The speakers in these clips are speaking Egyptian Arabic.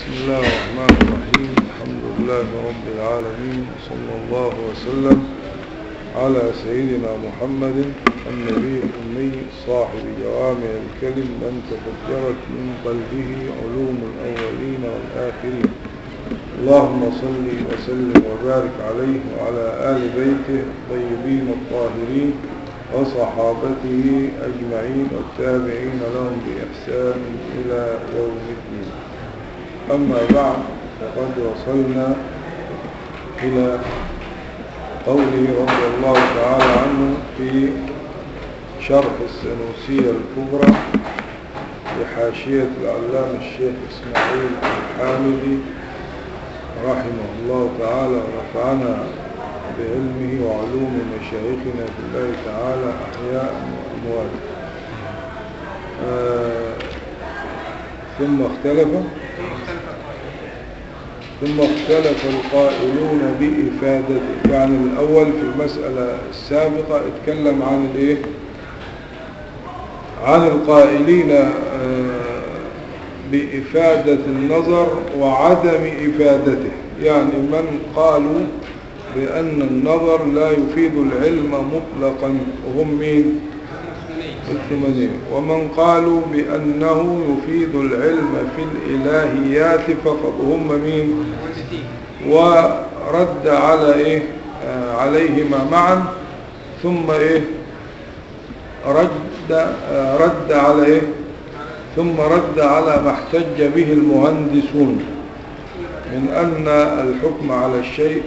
بسم الله الرحمن الرحيم الحمد لله رب العالمين صلى الله وسلم على سيدنا محمد النبي الأمي صاحب جوامع الكلم من تفجرت من قلبه علوم الأولين والآخرين اللهم صل وسلم وبارك عليه وعلى آل بيته الطيبين الطاهرين وصحابته أجمعين والتابعين لهم بإحسان إلى يوم الدين أما بعد فقد وصلنا إلى قوله رضي الله تعالى عنه في شرح السنوسية الكبرى بحاشية العلام الشيخ إسماعيل الحامدي رحمه الله تعالى ونفعنا بعلمه وعلوم مشايخنا في الله تعالى أحياء وأموات آه ثم اختلف ثم اختلف القائلون بإفادته يعني الأول في المسألة السابقة اتكلم عن الايه عن القائلين بإفادة النظر وعدم إفادته يعني من قالوا بأن النظر لا يفيد العلم مطلقا وهم مين الثمانية ومن قالوا بأنه يفيد العلم في الإلهيات فقط وهم مين ورد على إيه آه عليهما معا ثم إيه رد آه رد على إيه ثم رد على ما احتج به المهندسون من أن الحكم على الشيء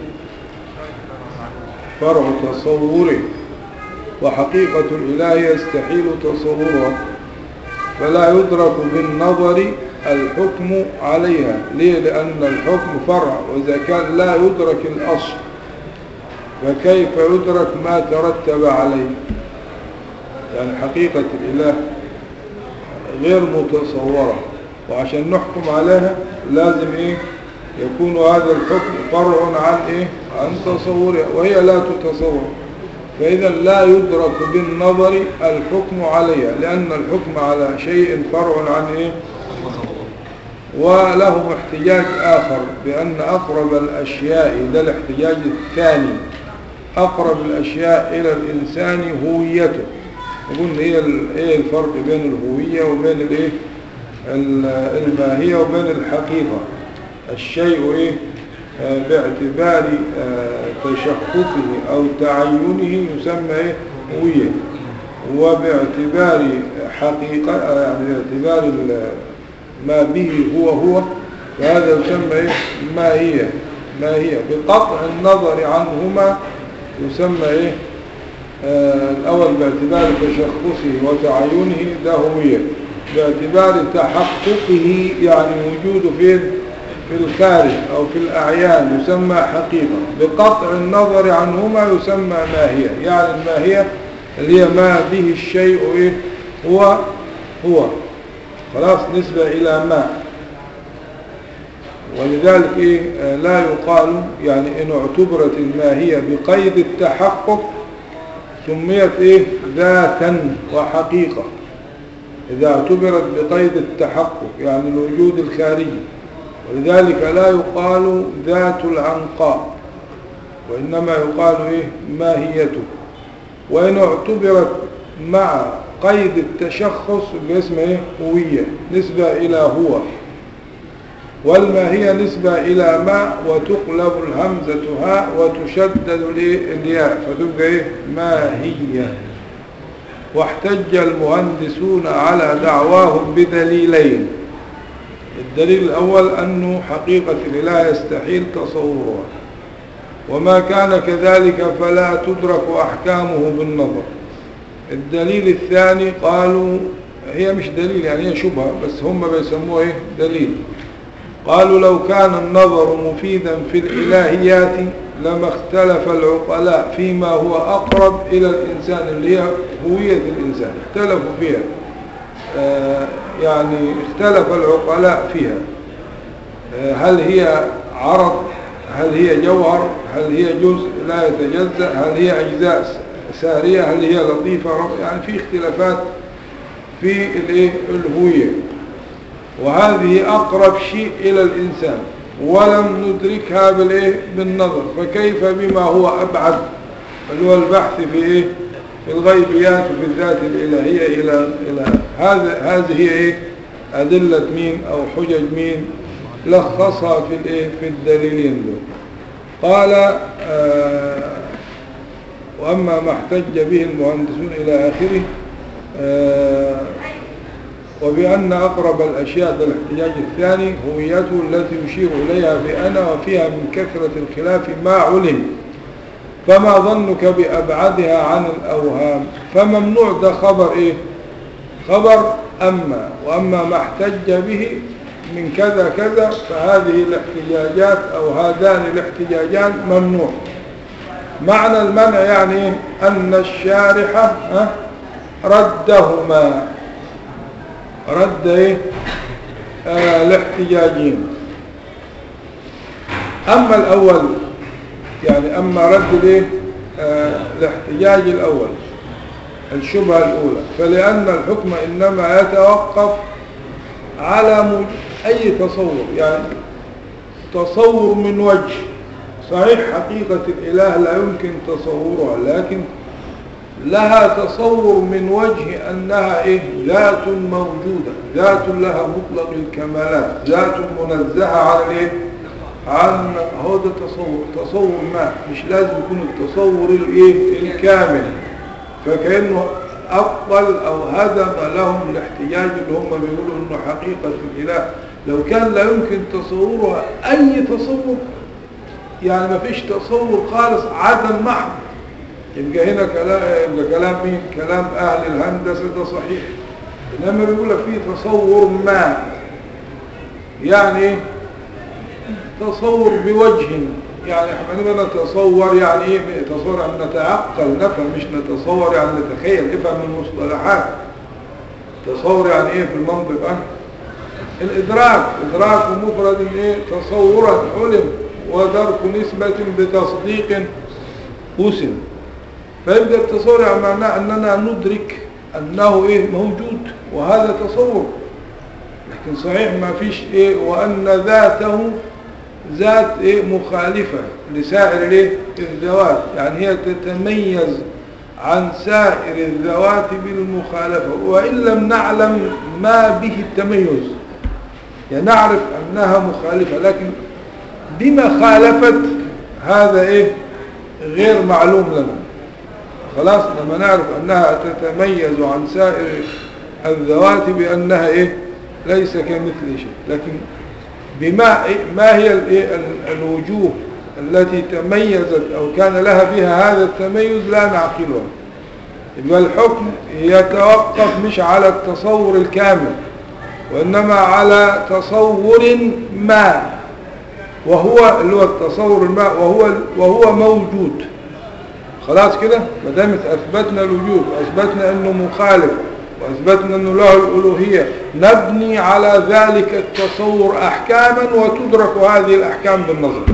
فرع تصوره وحقيقة الإله يستحيل تصورها فلا يدرك بالنظر الحكم عليها ليه لأن الحكم فرع وإذا كان لا يدرك الأصل فكيف يدرك ما ترتب عليه يعني حقيقة الإله غير متصورة وعشان نحكم عليها لازم إيه يكون هذا الحكم فرع عن إيه عن تصورها وهي لا تتصور فإذا لا يدرك بالنظر الحكم عليها لأن الحكم على شيء فرع عن إيه ولهم احتجاج آخر بأن أقرب الأشياء ده الاحتجاج الثاني أقرب الأشياء إلى الإنسان هويته يقول إيه إيه الفرق بين الهوية وبين الإيه الماهية وبين الحقيقة الشيء إيه باعتبار تشخصه أو تعينه يسمى إيه هوية وباعتبار حقيقة يعني باعتبار ما به هو هو فهذا يسمى إيه ما هي ما هي بقطع النظر عنهما يسمى إيه آه الأول باعتبار تشخصه وتعينه ده هوية باعتبار تحققه يعني وجوده فين في الخارج أو في الأعيان يسمى حقيقة بقطع النظر عنهما يسمى ماهية يعني الماهية اللي هي ما به الشيء إيه هو هو خلاص نسبة إلى ما ولذلك إيه لا يقال يعني إن اعتبرت الماهية بقيد التحقق سميت إيه ذاتا وحقيقة إذا اعتبرت بقيد التحقق يعني الوجود الخارجي ولذلك لا يقال ذات العنقاء وإنما يقال إيه ماهيته وإن اعتبرت مع قيد التشخص باسم إيه هوية نسبة إلى هو والماهية نسبة إلى ما وتقلب الهمزة هاء وتشدد الياء فتبقى إيه ماهية واحتج المهندسون على دعواهم بدليلين الدليل الأول أنه حقيقة الإله يستحيل تصورها وما كان كذلك فلا تدرك أحكامه بالنظر الدليل الثاني قالوا هي مش دليل يعني هي شبهة بس هم بيسموها إيه دليل قالوا لو كان النظر مفيدا في الإلهيات لما اختلف العقلاء فيما هو أقرب إلى الإنسان اللي هي هوية الإنسان اختلفوا فيها آه يعني اختلف العقلاء فيها آه هل هي عرض هل هي جوهر هل هي جزء لا يتجزأ هل هي أجزاء سارية هل هي لطيفة يعني في اختلافات في الهوية وهذه أقرب شيء إلى الإنسان ولم ندركها بالإيه بالنظر فكيف بما هو أبعد اللي هو البحث في إيه في الغيبيات وفي الذات الإلهية إلى إلى هذا هذه هي إيه أدلة مين أو حجج مين لخصها في الإيه في الدليلين دول قال آه وأما ما احتج به المهندسون إلى آخره آه وبأن أقرب الأشياء ذا الاحتجاج الثاني هويته التي يشير إليها في أنا وفيها من كثرة الخلاف ما علم فما ظنك بأبعدها عن الأوهام فممنوع ده خبر إيه خبر أما وأما ما احتج به من كذا كذا فهذه الاحتجاجات أو هذان الاحتجاجان ممنوع معنى المنع يعني أن الشارح ردهما رد ايه آه الاحتجاجين اما الاول يعني اما رد الايه آه الاحتجاج الاول الشبهة الاولى فلان الحكم انما يتوقف على اي تصور يعني تصور من وجه صحيح حقيقة الاله لا يمكن تصورها لكن لها تصور من وجه أنها إيه؟ ذات موجودة ذات لها مطلق الكمالات ذات منزهة عن الإيه؟ عن هو ده تصور تصور ما مش لازم يكون التصور الإيه؟ الكامل فكأنه أبطل أو هدم لهم الاحتجاج اللي هم بيقولوا أنه حقيقة الإله لو كان لا يمكن تصورها أي تصور يعني ما فيش تصور خالص عدم محض يبقى هنا كلام يبقى كلام مين كلام اهل الهندسه ده صحيح انما بيقول لك في تصور ما يعني تصور بوجه يعني احنا نتصور يعني ايه تصور ان نتعقل نفهم مش نتصور يعني نتخيل افهم المصطلحات تصور يعني ايه في المنطق اه الادراك ادراك مفرد ايه تصورا علم ودرك نسبة بتصديق وسم فيبدأ التصور يعني معناه أننا ندرك أنه إيه موجود وهذا تصور لكن صحيح ما فيش إيه وأن ذاته ذات إيه مخالفة لسائر إيه الذوات يعني هي تتميز عن سائر الذوات بالمخالفة وإن لم نعلم ما به التميز يعني نعرف أنها مخالفة لكن بما خالفت هذا إيه غير معلوم لنا خلاص لما نعرف أنها تتميز عن سائر الذوات بأنها إيه ليس كمثل شيء لكن بما إيه ما هي الوجوه التي تميزت أو كان لها بها هذا التميز لا نعقلها يبقى الحكم يتوقف مش على التصور الكامل وإنما على تصور ما وهو اللي هو التصور الماء وهو وهو موجود خلاص كده ما دام اثبتنا الوجود واثبتنا انه مخالف واثبتنا انه له الالوهيه نبني على ذلك التصور احكاما وتدرك هذه الاحكام بالنظر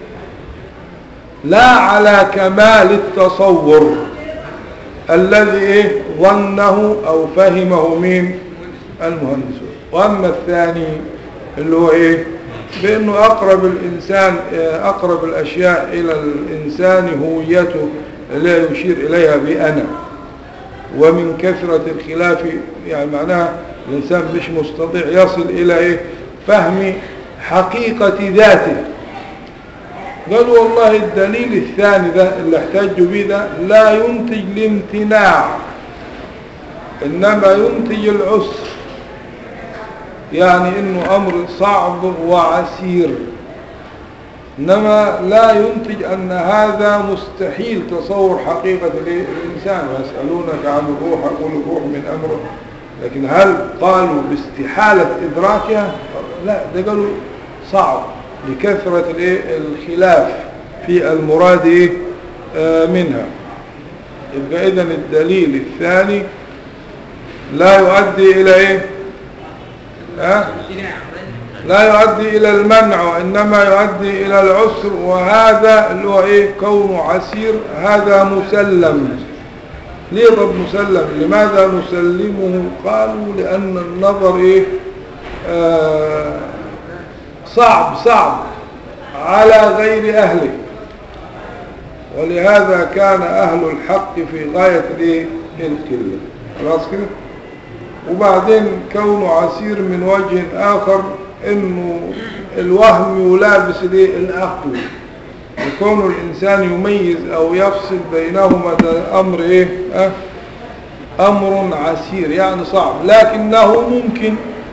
لا على كمال التصور الذي إيه ظنه او فهمه مين المهندسون واما الثاني اللي هو ايه بانه اقرب الانسان اقرب الاشياء الى الانسان هويته لا يشير إليها بأنا ومن كثرة الخلاف يعني معناها الإنسان مش مستطيع يصل إلى إيه فهم حقيقة ذاته قالوا والله الدليل الثاني ده اللي احتجوا به ده لا ينتج الامتناع إنما ينتج العسر يعني إنه أمر صعب وعسير إنما لا ينتج أن هذا مستحيل تصور حقيقة الإنسان ويسألونك عن الروح أقول الروح من أمره لكن هل قالوا باستحالة إدراكها لا ده قالوا صعب لكثرة الخلاف في المراد منها يبقى إذن الدليل الثاني لا يؤدي إلى إيه ها؟ لا يؤدي إلى المنع وإنما يؤدي إلى العسر وهذا اللي هو إيه كونه عسير هذا مسلم ليه طب مسلم لماذا نسلمه قالوا لأن النظر إيه آه، صعب صعب على غير أهله ولهذا كان أهل الحق في غاية الايه القلة خلاص كده وبعدين كونه عسير من وجه آخر انه الوهم يلابس الايه العقل وكون الإنسان يميز أو يفصل بينهما ده أمر إيه أه؟ أمر عسير يعني صعب لكنه ممكن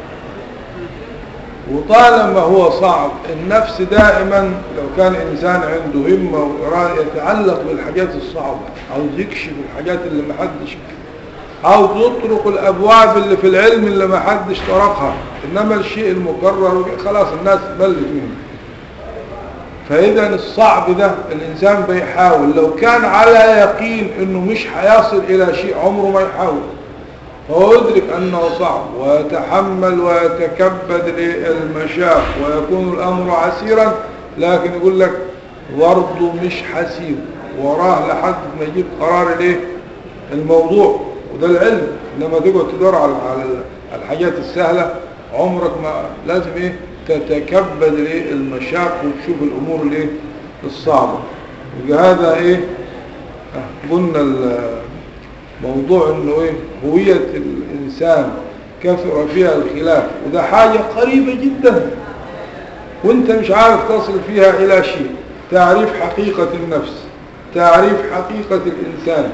وطالما هو صعب النفس دائما لو كان إنسان عنده همة وإرادة يتعلق بالحاجات الصعبة عاوز يكشف الحاجات اللي محدش عاوز يطرق الأبواب اللي في العلم اللي محدش طرقها إنما الشيء المكرر خلاص الناس بلت منه فإذا الصعب ده الإنسان بيحاول لو كان على يقين أنه مش هيصل إلى شيء عمره ما يحاول فهو يدرك أنه صعب ويتحمل ويتكبد المشاق ويكون الأمر عسيرا لكن يقول لك برضه مش حسيب وراه لحد ما يجيب قرار الايه الموضوع وده العلم انما تقعد تدور على على الحاجات السهلة عمرك ما لازم ايه تتكبد الايه المشاق وتشوف الامور الايه الصعبة وهذا ايه قلنا موضوع انه ايه هوية الانسان كثر فيها الخلاف وده حاجة قريبة جدا وانت مش عارف تصل فيها الى شيء تعريف حقيقة النفس تعريف حقيقة الانسان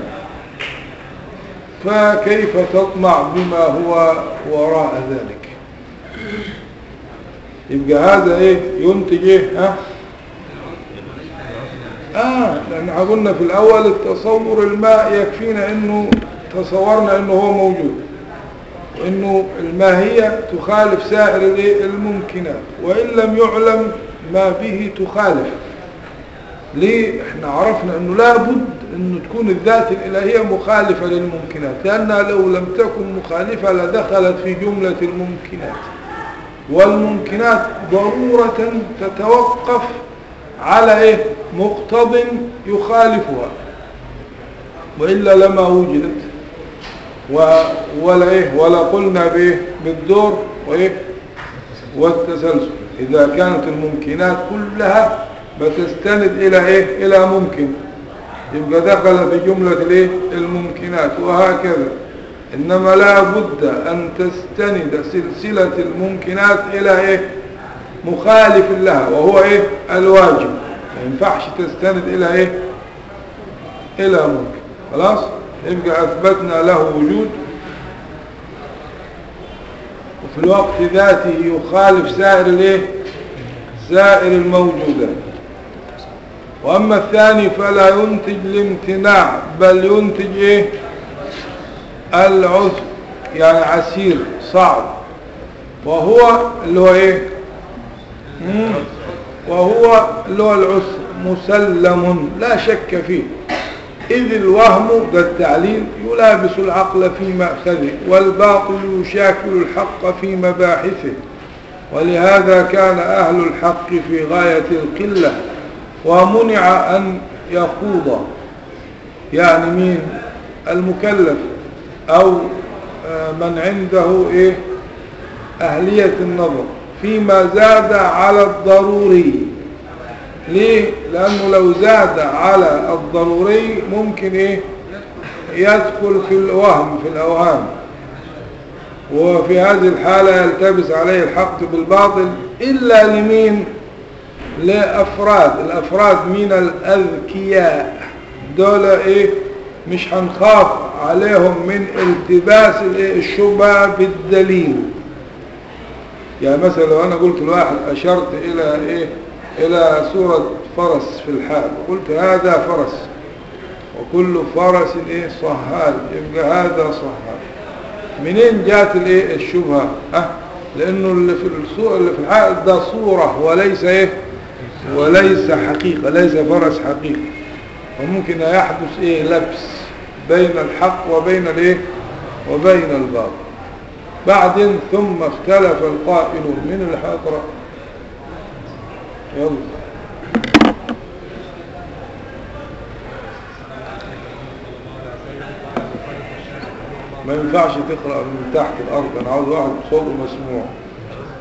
فكيف تطمع بما هو وراء ذلك يبقى هذا ايه ينتج ايه ها اه لان قلنا في الاول التصور الماء يكفينا انه تصورنا انه هو موجود وانه الماهية تخالف سائر الممكنات وان لم يعلم ما به تخالف ليه احنا عرفنا انه لابد انه تكون الذات الالهية مخالفة للممكنات لانها لو لم تكن مخالفة لدخلت في جملة الممكنات والممكنات ضرورة تتوقف على ايه مقتض يخالفها وإلا لما وجدت و ولا ايه ولا قلنا بايه بالدور وايه والتسلسل إذا كانت الممكنات كلها بتستند إلى إيه إلى ممكن يبقى دخل في جملة الايه الممكنات وهكذا إنما لا بد أن تستند سلسلة الممكنات إلى إيه مخالف لها وهو إيه الواجب ما ينفعش تستند إلى إيه إلى ممكن خلاص يبقى أثبتنا له وجود وفي الوقت ذاته يخالف سائر الايه سائر الموجودات واما الثاني فلا ينتج الامتناع بل ينتج ايه العسر يعني عسير صعب وهو اللي هو ايه مم. وهو اللي هو العسر مسلم لا شك فيه إذ الوهم ده التعليل يلابس العقل في مأخذه والباطل يشاكل الحق في مباحثه ولهذا كان أهل الحق في غاية القلة ومنع أن يخوض يعني مين المكلف أو من عنده إيه أهلية النظر فيما زاد على الضروري ليه لانه لو زاد على الضروري ممكن ايه يدخل في الوهم في الاوهام وفي هذه الحالة يلتبس عليه الحق بالباطل الا لمين لافراد الافراد من الاذكياء دول ايه مش هنخاف عليهم من التباس الشبهة بالدليل يعني مثلا لو انا قلت لواحد اشرت الى ايه إلى سورة فرس في الحال قلت هذا فرس وكل فرس إيه صهال يبقى هذا صهال منين جات الايه الشبهة أه؟ لأنه اللي في الصورة اللي في الحال ده صورة وليس إيه وليس حقيقة ليس فرس حقيقة وممكن يحدث إيه لبس بين الحق وبين الإيه وبين الباطل بعدين ثم اختلف القائلون من الحضرة يلا ما ينفعش تقرأ من تحت الأرض أنا عاوز واحد صوته مسموع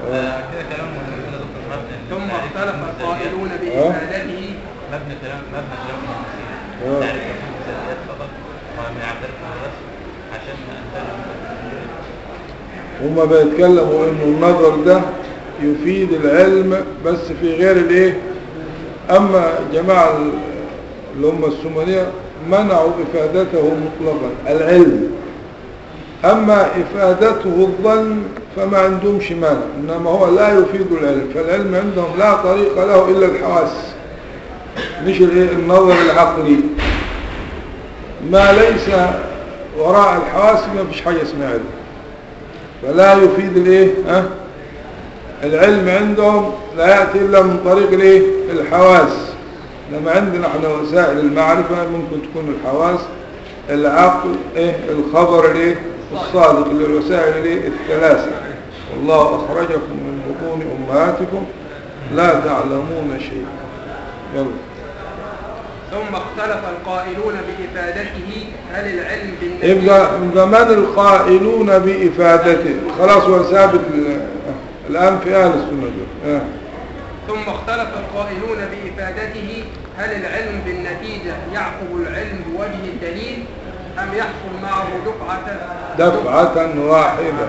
آه. كده كلام مهم كده دكتور مبني ثم اختلف القائلون آه. بإفادته مبني كلام مبني كلام آه. المهندسين تعرف المثاليات فقط وما يعترف بس عشان أمثال هما بيتكلموا انه النظر ده يفيد العلم بس في غير الايه اما جماعة اللي هم السمنية منعوا افادته مطلقا العلم اما افادته الظن فما عندهمش مانع انما هو لا يفيد العلم فالعلم عندهم لا طريق له الا الحواس مش الايه النظر العقلي ما ليس وراء الحواس ما فيش حاجة اسمها علم فلا يفيد الايه ها العلم عندهم لا يأتي إلا من طريق الايه الحواس لما عندنا احنا وسائل المعرفة ممكن تكون الحواس العقل ايه الخبر الايه الصادق اللي الوسائل الايه الثلاثة والله أخرجكم من بطون أمهاتكم لا تعلمون شيء يلا ثم اختلف القائلون بإفادته هل العلم بالنبي يبقى يبقى من القائلون بإفادته خلاص هو ثابت ال- الآن في أهل السنة دول آه. ثم اختلف القائلون بإفادته هل العلم بالنتيجة يعقب العلم بوجه الدليل أم يحصل معه دفعة دفعة واحدة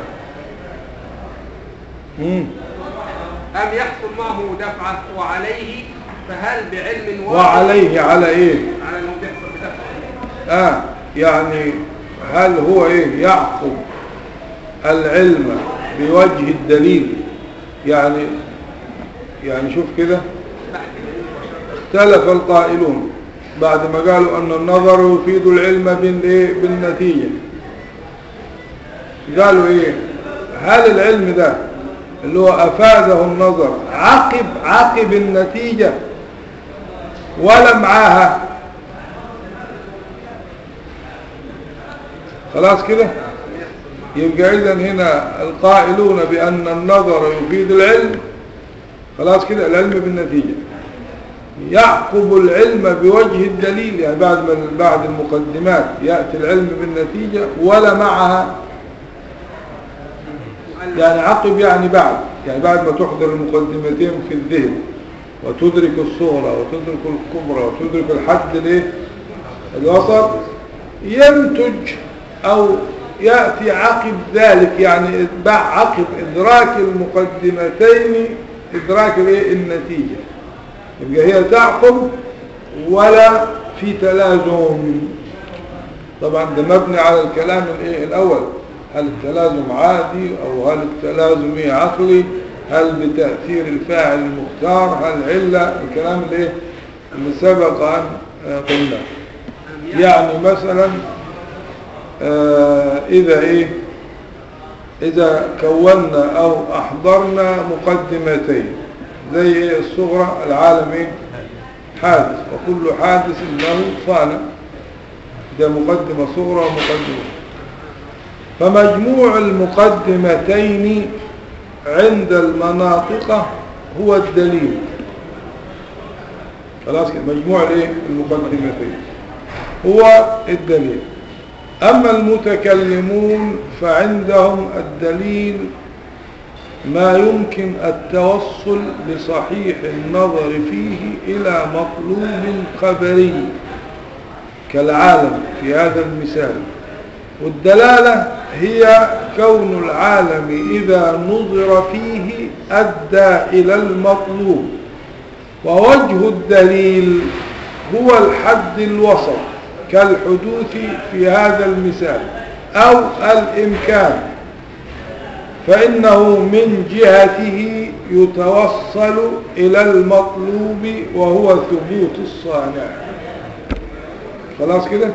مم. أم يحصل معه دفعة وعليه فهل بعلم واحد وعليه على ايه على أنه بيحصل بدفعة اه يعني هل هو ايه يعقب العلم بوجه الدليل يعني يعني شوف كده اختلف القائلون بعد ما قالوا ان النظر يفيد العلم بالايه بالنتيجة قالوا ايه هل العلم ده اللي هو افاده النظر عقب عقب النتيجة ولا معاها خلاص كده يبقى اذا هنا القائلون بان النظر يفيد العلم خلاص كده العلم بالنتيجة يعقب العلم بوجه الدليل يعني بعد ما بعد المقدمات يأتي العلم بالنتيجة ولا معها يعني عقب يعني بعد يعني بعد ما تحضر المقدمتين في الذهن وتدرك الصغرى وتدرك الكبرى وتدرك الحد الايه الوسط ينتج او يأتي عقب ذلك يعني اتباع عقب ادراك المقدمتين ادراك الايه النتيجة يبقى هي تعقب ولا في تلازم طبعا ده مبني على الكلام الايه الاول هل التلازم عادي او هل التلازم ايه عقلي هل بتأثير الفاعل المختار هل علة الكلام اللي إيه؟ اللي سبق ان آه، قلنا يعني مثلا آه، اذا ايه اذا كونا او احضرنا مقدمتين زي ايه الصغرى العالم ايه حادث وكل حادث له صانع ده مقدمة صغرى ومقدمة فمجموع المقدمتين عند المناطق هو الدليل خلاص كده مجموع الايه المقدمتين هو الدليل أما المتكلمون فعندهم الدليل ما يمكن التوصل بصحيح النظر فيه إلى مطلوب خبري كالعالم في هذا المثال والدلالة هي كون العالم إذا نظر فيه أدى إلى المطلوب ووجه الدليل هو الحد الوسط كالحدوث في هذا المثال أو الإمكان فإنه من جهته يتوصل إلى المطلوب وهو ثبوت الصانع خلاص كده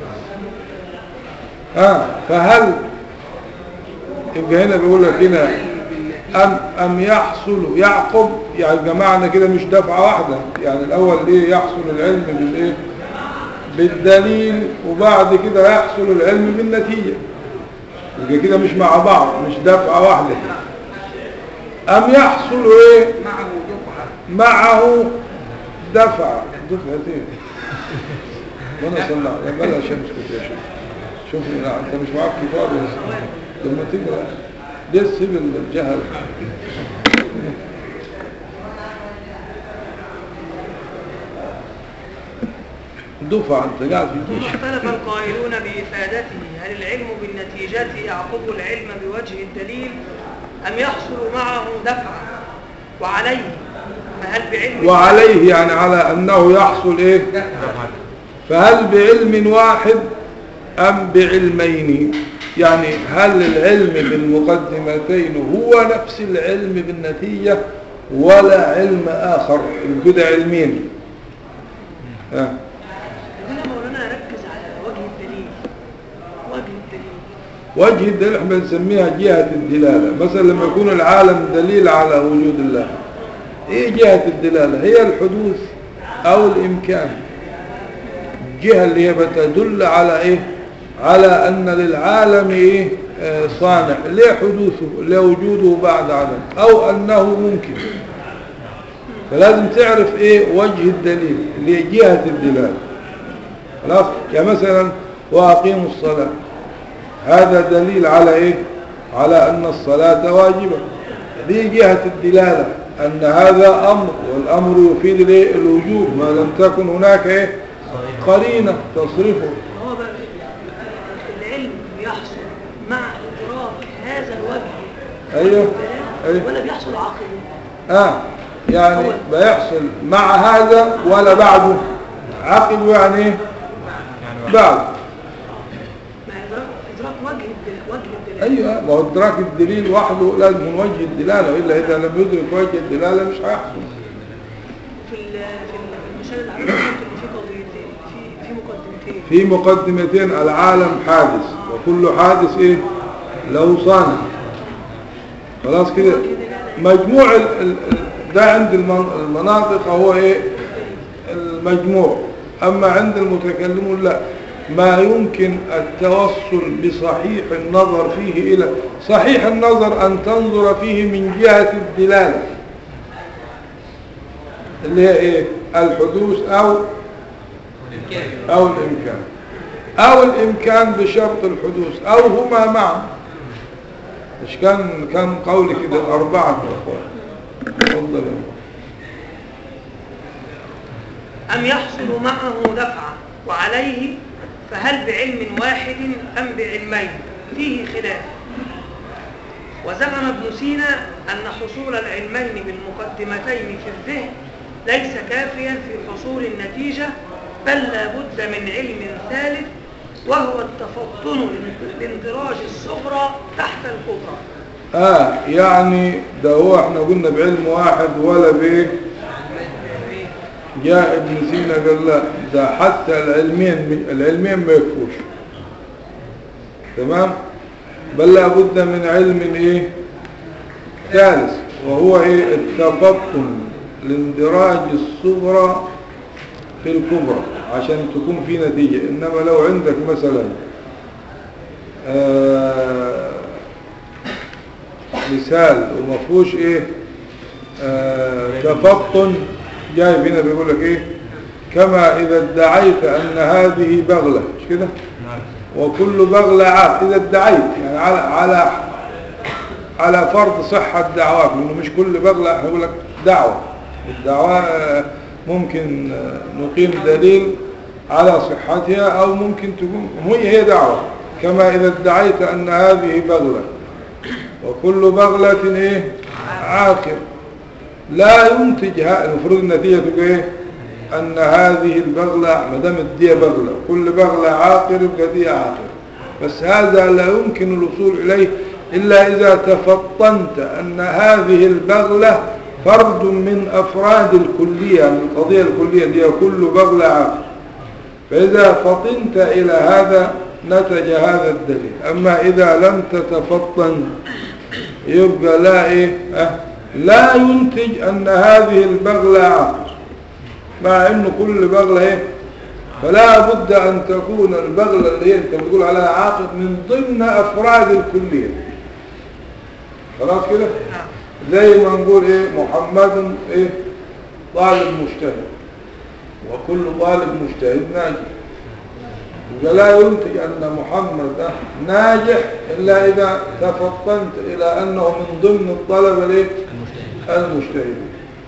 آه فهل يبقى هنا بيقول لك هنا أم, أم يحصل يعقب يعني جماعنا كده مش دفعة واحدة يعني الأول إيه يحصل العلم بالإيه بالدليل وبعد كده يحصل العلم بالنتيجة يبقى كده مش مع بعض مش دفعة واحدة أم يحصل إيه معه دفعة معه دفعة دفعتين وانا صلى على بلا شمس كنت يا شيخ شوف لا انت مش معاك كتاب لما تقرا ليه تسيب الجهل دفع انت قاعد في ثم الجيش اختلف القائلون بإفادته هل العلم بالنتيجة يعقب العلم بوجه الدليل أم يحصل معه دفعا وعليه فهل بعلم وعليه يعني على انه يحصل ايه فهل بعلم واحد ام بعلمين يعني هل العلم بالمقدمتين هو نفس العلم بالنتيجة ولا علم اخر كده علمين ها هنا مولانا ركز على وجه الدليل وجه الدليل وجه الدليل احنا بنسميها جهة الدلالة مثلا لما يكون العالم دليل على وجود الله ايه جهة الدلالة هي الحدوث او الامكان الجهة اللي هي بتدل على ايه على ان للعالم ايه آه، صانع ليه حدوثه ليه وجوده بعد عدم او انه ممكن فلازم تعرف ايه وجه الدليل اللي هي جهة الدلالة خلاص يعني مثلا واقيموا الصلاة هذا دليل على ايه على ان الصلاة واجبة دي جهة الدلالة ان هذا امر والامر يفيد الايه الوجوب ما لم تكن هناك ايه قرينة تصرفه هو بقى العلم بيحصل مع إدراك هذا الوجه ايوه ايوه ولا بيحصل عقله اه يعني بيحصل مع هذا ولا بعده عقب يعني ايه بعد مع إدراك, إدراك وجه الدل... وجه الدلالة ايوه ما هو ادراك الدليل وحده لازم من وجه الدلاله والا اذا لم يدرك وجه الدلاله مش هيحصل في ال... في ال- في المثال اللي عملته قلت إن في قضيتين في في مقدمتين في مقدمتين العالم حادث وكل حادث ايه له صانع خلاص كده مجموع ال ال ال- ده عند المن- المناطق هو ايه المجموع اما عند المتكلمون لا ما يمكن التوصل بصحيح النظر فيه الى صحيح النظر ان تنظر فيه من جهة الدلالة اللي هي ايه الحدوث او او الامكان او الامكان بشرط الحدوث او هما معا مش كان كان قولي كده اربعة يا اخوان تفضل يا أخوان. أم يحصل معه دفعا وعليه فهل بعلم واحد أم بعلمين فيه خلاف وزعم ابن سينا أن حصول العلمين بالمقدمتين في الذهن ليس كافيا في حصول النتيجة بل لا بد من علم ثالث وهو التفطن لاندراج الصغرى تحت الكبرى اه يعني ده هو احنا قلنا بعلم واحد ولا بايه جاء ابن سينا قال لا ده حتى العلمين العلمين ما يكفوش تمام بل لابد من علم ايه ثالث وهو ايه التفطن لاندراج الصغرى في الكبرى عشان تكون في نتيجة انما لو عندك مثلا آه مثال وما فيهوش ايه آه تفطن جاي هنا بيقول لك ايه كما اذا ادعيت ان هذه بغلة مش كده وكل بغلة عاق اذا ادعيت يعني على على على فرض صحة دعواك لانه مش كل بغلة احنا نقول لك دعوة الدعوة آه، ممكن آه، نقيم دليل على صحتها او ممكن تكون هي هي دعوة كما اذا ادعيت ان هذه بغلة وكل بغلة ايه عاقر لا ينتج ها- المفروض النتيجة تبقى ايه ان هذه البغلة ما دامت دي بغلة كل بغلة عاقر يبقى دي عاقر بس هذا لا يمكن الوصول اليه الا اذا تفطنت ان هذه البغلة فرد من افراد الكلية يعني القضية الكلية دي كل بغلة عاقر فإذا فطنت إلى هذا نتج هذا الدليل أما إذا لم تتفطن يبقى لا إيه أه لا ينتج أن هذه البغلة عقل مع أنه كل بغلة إيه فلا بد أن تكون البغلة اللي هي أنت بتقول عليها عاقل من ضمن أفراد الكلية خلاص كده زي ما نقول إيه محمد إيه طالب مجتهد وكل طالب مجتهد ناجح ولا ينتج أن محمد ده ناجح إلا إذا تفطنت إلى أنه من ضمن الطلبة ليه؟ المجتهدين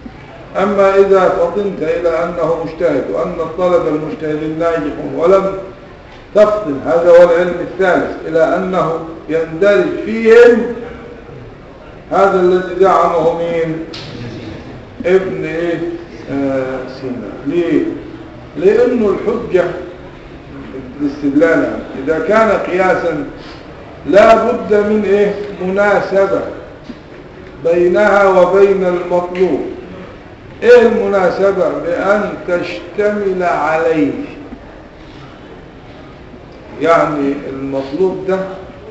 أما إذا فطنت إلى أنه مجتهد وأن الطلب المجتهد ناجح ولم تفطن هذا هو العلم الثالث إلى أنه يندرج فيهم هذا الذي زعمه مين ابن إيه آه سينا ليه لأنه الحجة الاستدلال يعني. إذا كان قياسا لا بد من إيه مناسبة بينها وبين المطلوب ايه المناسبة بأن تشتمل عليه يعني المطلوب ده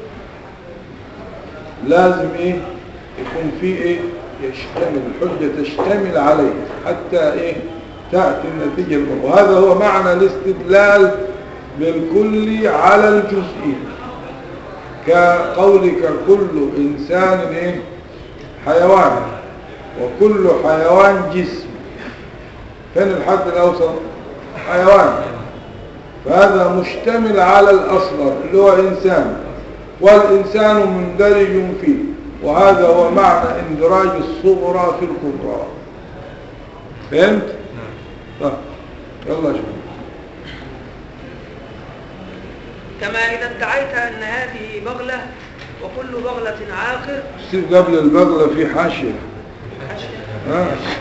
لازم ايه يكون فيه ايه يشتمل الحجة تشتمل عليه حتى ايه تأتي النتيجة المطلوبة وهذا هو معنى الاستدلال بالكل على الجزئي كقولك كل إنسان ايه حيوان وكل حيوان جسم فين الحد الأوسط حيوان فهذا مشتمل على الأصغر اللي هو إنسان والإنسان مندرج فيه وهذا هو معنى اندراج الصغرى في الكبرى فهمت؟ طيب يلا شوف كما إذا ادعيت أن هذه بغلة وكل بغلة عاقر سيب قبل البغلة في حاشية ها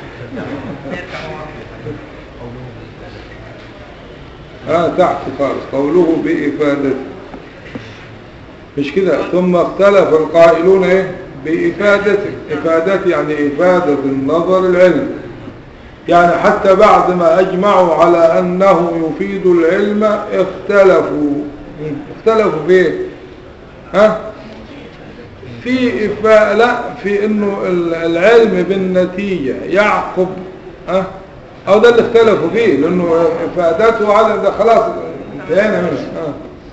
ها تحت خالص قوله بإفادته مش كده ثم اختلف القائلون ايه بإفادته إفادته يعني إفادة النظر العلم يعني حتى بعد ما أجمعوا على أنه يفيد العلم اختلفوا اختلفوا في ايه ها في إفاء لا في انه ال- العلم بالنتيجة يعقب ها او ده اللي اختلفوا فيه لانه افادته على ده خلاص انتهينا منه ها.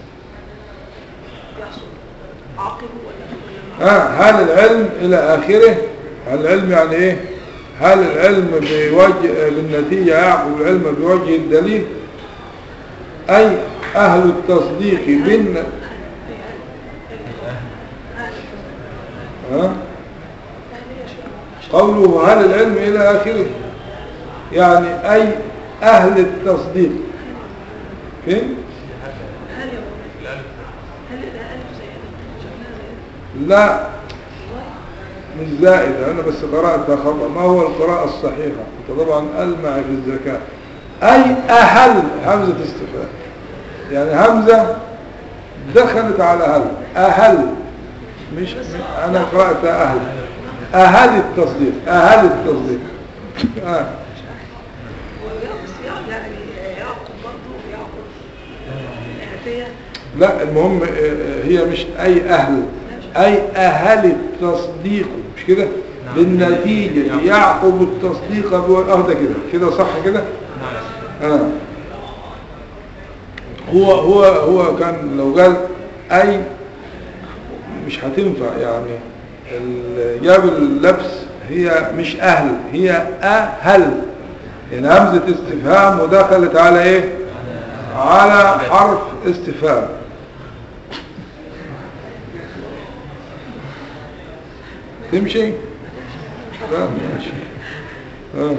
يحصل عاقب ولا ولا ها هل العلم الى اخره هل العلم يعني ايه هل العلم بوجه بالنتيجة يعقب العلم بوجه الدليل اي اهل التصديق بن ها قوله هل العلم إلى آخره يعني أي أهل التصديق فين؟ هل يا رب؟ هل الألف زائدة شكلها زائدة لا مش زائدة أنا بس قرأتها خطأ ما هو القراءة الصحيحة أنت طبعا ألمع في الزكاة أي أهل همزة استفهام يعني همزة دخلت على هل أهل مش أنا قرأتها أهل أهل التصديق أهل التصديق آه. بس يعني يعني يعقب برضه يعقب آتية لا المهم آه، آه، هي مش أي أهل أي أهل التصديق مش كده بالنتيجة يعقب التصديق بو- اه ده كده كده صح كده آه. هو هو هو كان لو قال أي مش هتنفع يعني ال- جاب اللبس هي مش أهل هي أهل يعني همزة استفهام ودخلت على إيه على حرف استفهام تمشي لا ماشي آه.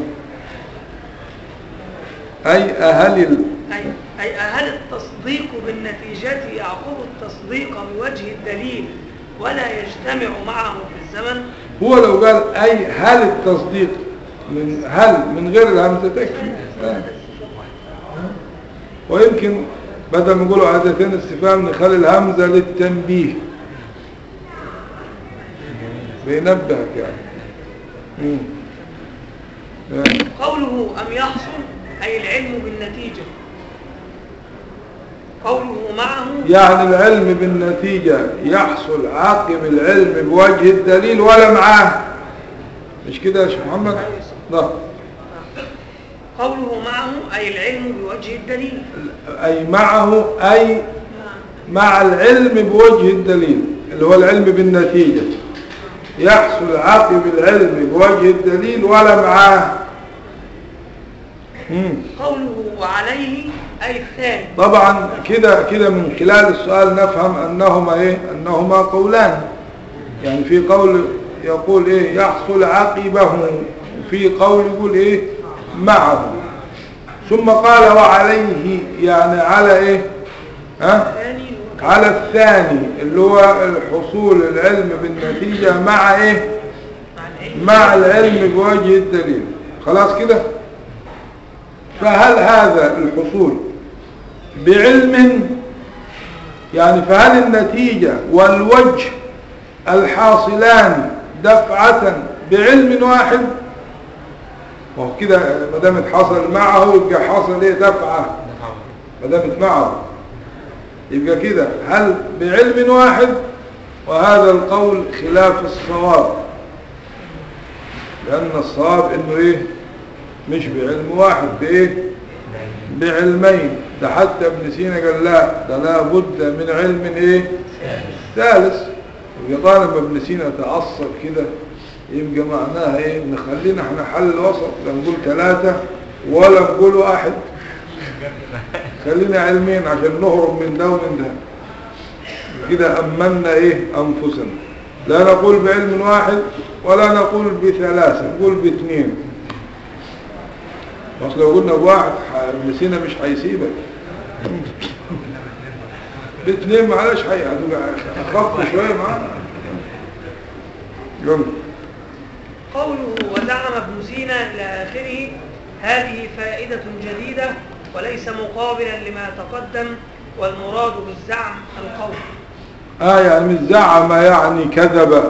أي أهل ال... أي, أي أهل التصديق بالنتيجة يعقب التصديق بوجه الدليل ولا يجتمع معه في الزمن هو لو قال أي هل التصديق من هل من غير الهمزة تكفي آه. ويمكن بدل ما نقولوا عادتين استفهام نخلي الهمزة للتنبيه بينبهك يعني مم. آه. قوله أم يحصل أي العلم بالنتيجة قوله معه يعني العلم بالنتيجة يحصل عاقب العلم بوجه الدليل ولا معاه مش كده يا شيخ محمد لا قوله معه أي العلم بوجه الدليل أي معه أي مع العلم بوجه الدليل اللي هو العلم بالنتيجة يحصل عاقب العلم بوجه الدليل ولا معاه مم. قوله وعليه أي الثاني طبعا كده كده من خلال السؤال نفهم أنهما إيه أنهما قولان يعني في قول يقول إيه يحصل عقبه وفي قول يقول ايه معه ثم قال وعليه يعني على ايه ها ثاني على الثاني اللي هو الحصول العلم بالنتيجة مع ايه مع العلم مع العلم بوجه الدليل خلاص كده فهل هذا الحصول بعلم يعني فهل النتيجة والوجه الحاصلان دفعة بعلم واحد وهو كده ما دام حصل معه يبقى حصل ايه دفعة ما دامت معه يبقى كده هل بعلم واحد وهذا القول خلاف الصواب لأن الصواب انه ايه مش بعلم واحد بايه بعلمين ده حتى ابن سينا قال لا ده لا بد من علم ايه ثالث يبقى طالما ابن سينا تعصب كده يبقى معناها ايه نخلينا احنا حل الوسط لا نقول ثلاثة ولا نقول واحد خلينا علمين عشان نهرب من ده ومن ده كده أمنا ايه أنفسنا لا نقول بعلم واحد ولا نقول بثلاثة نقول باثنين بس لو قلنا بواحد ح- ابن سينا مش هيسيبك باثنين معلش هي هتبقى اخف شوية معانا يلا قوله وزعم ابن سينا إلى آخره هذه فائدة جديدة وليس مقابلا لما تقدم والمراد بالزعم القول آه يعني مش زعم يعني كذب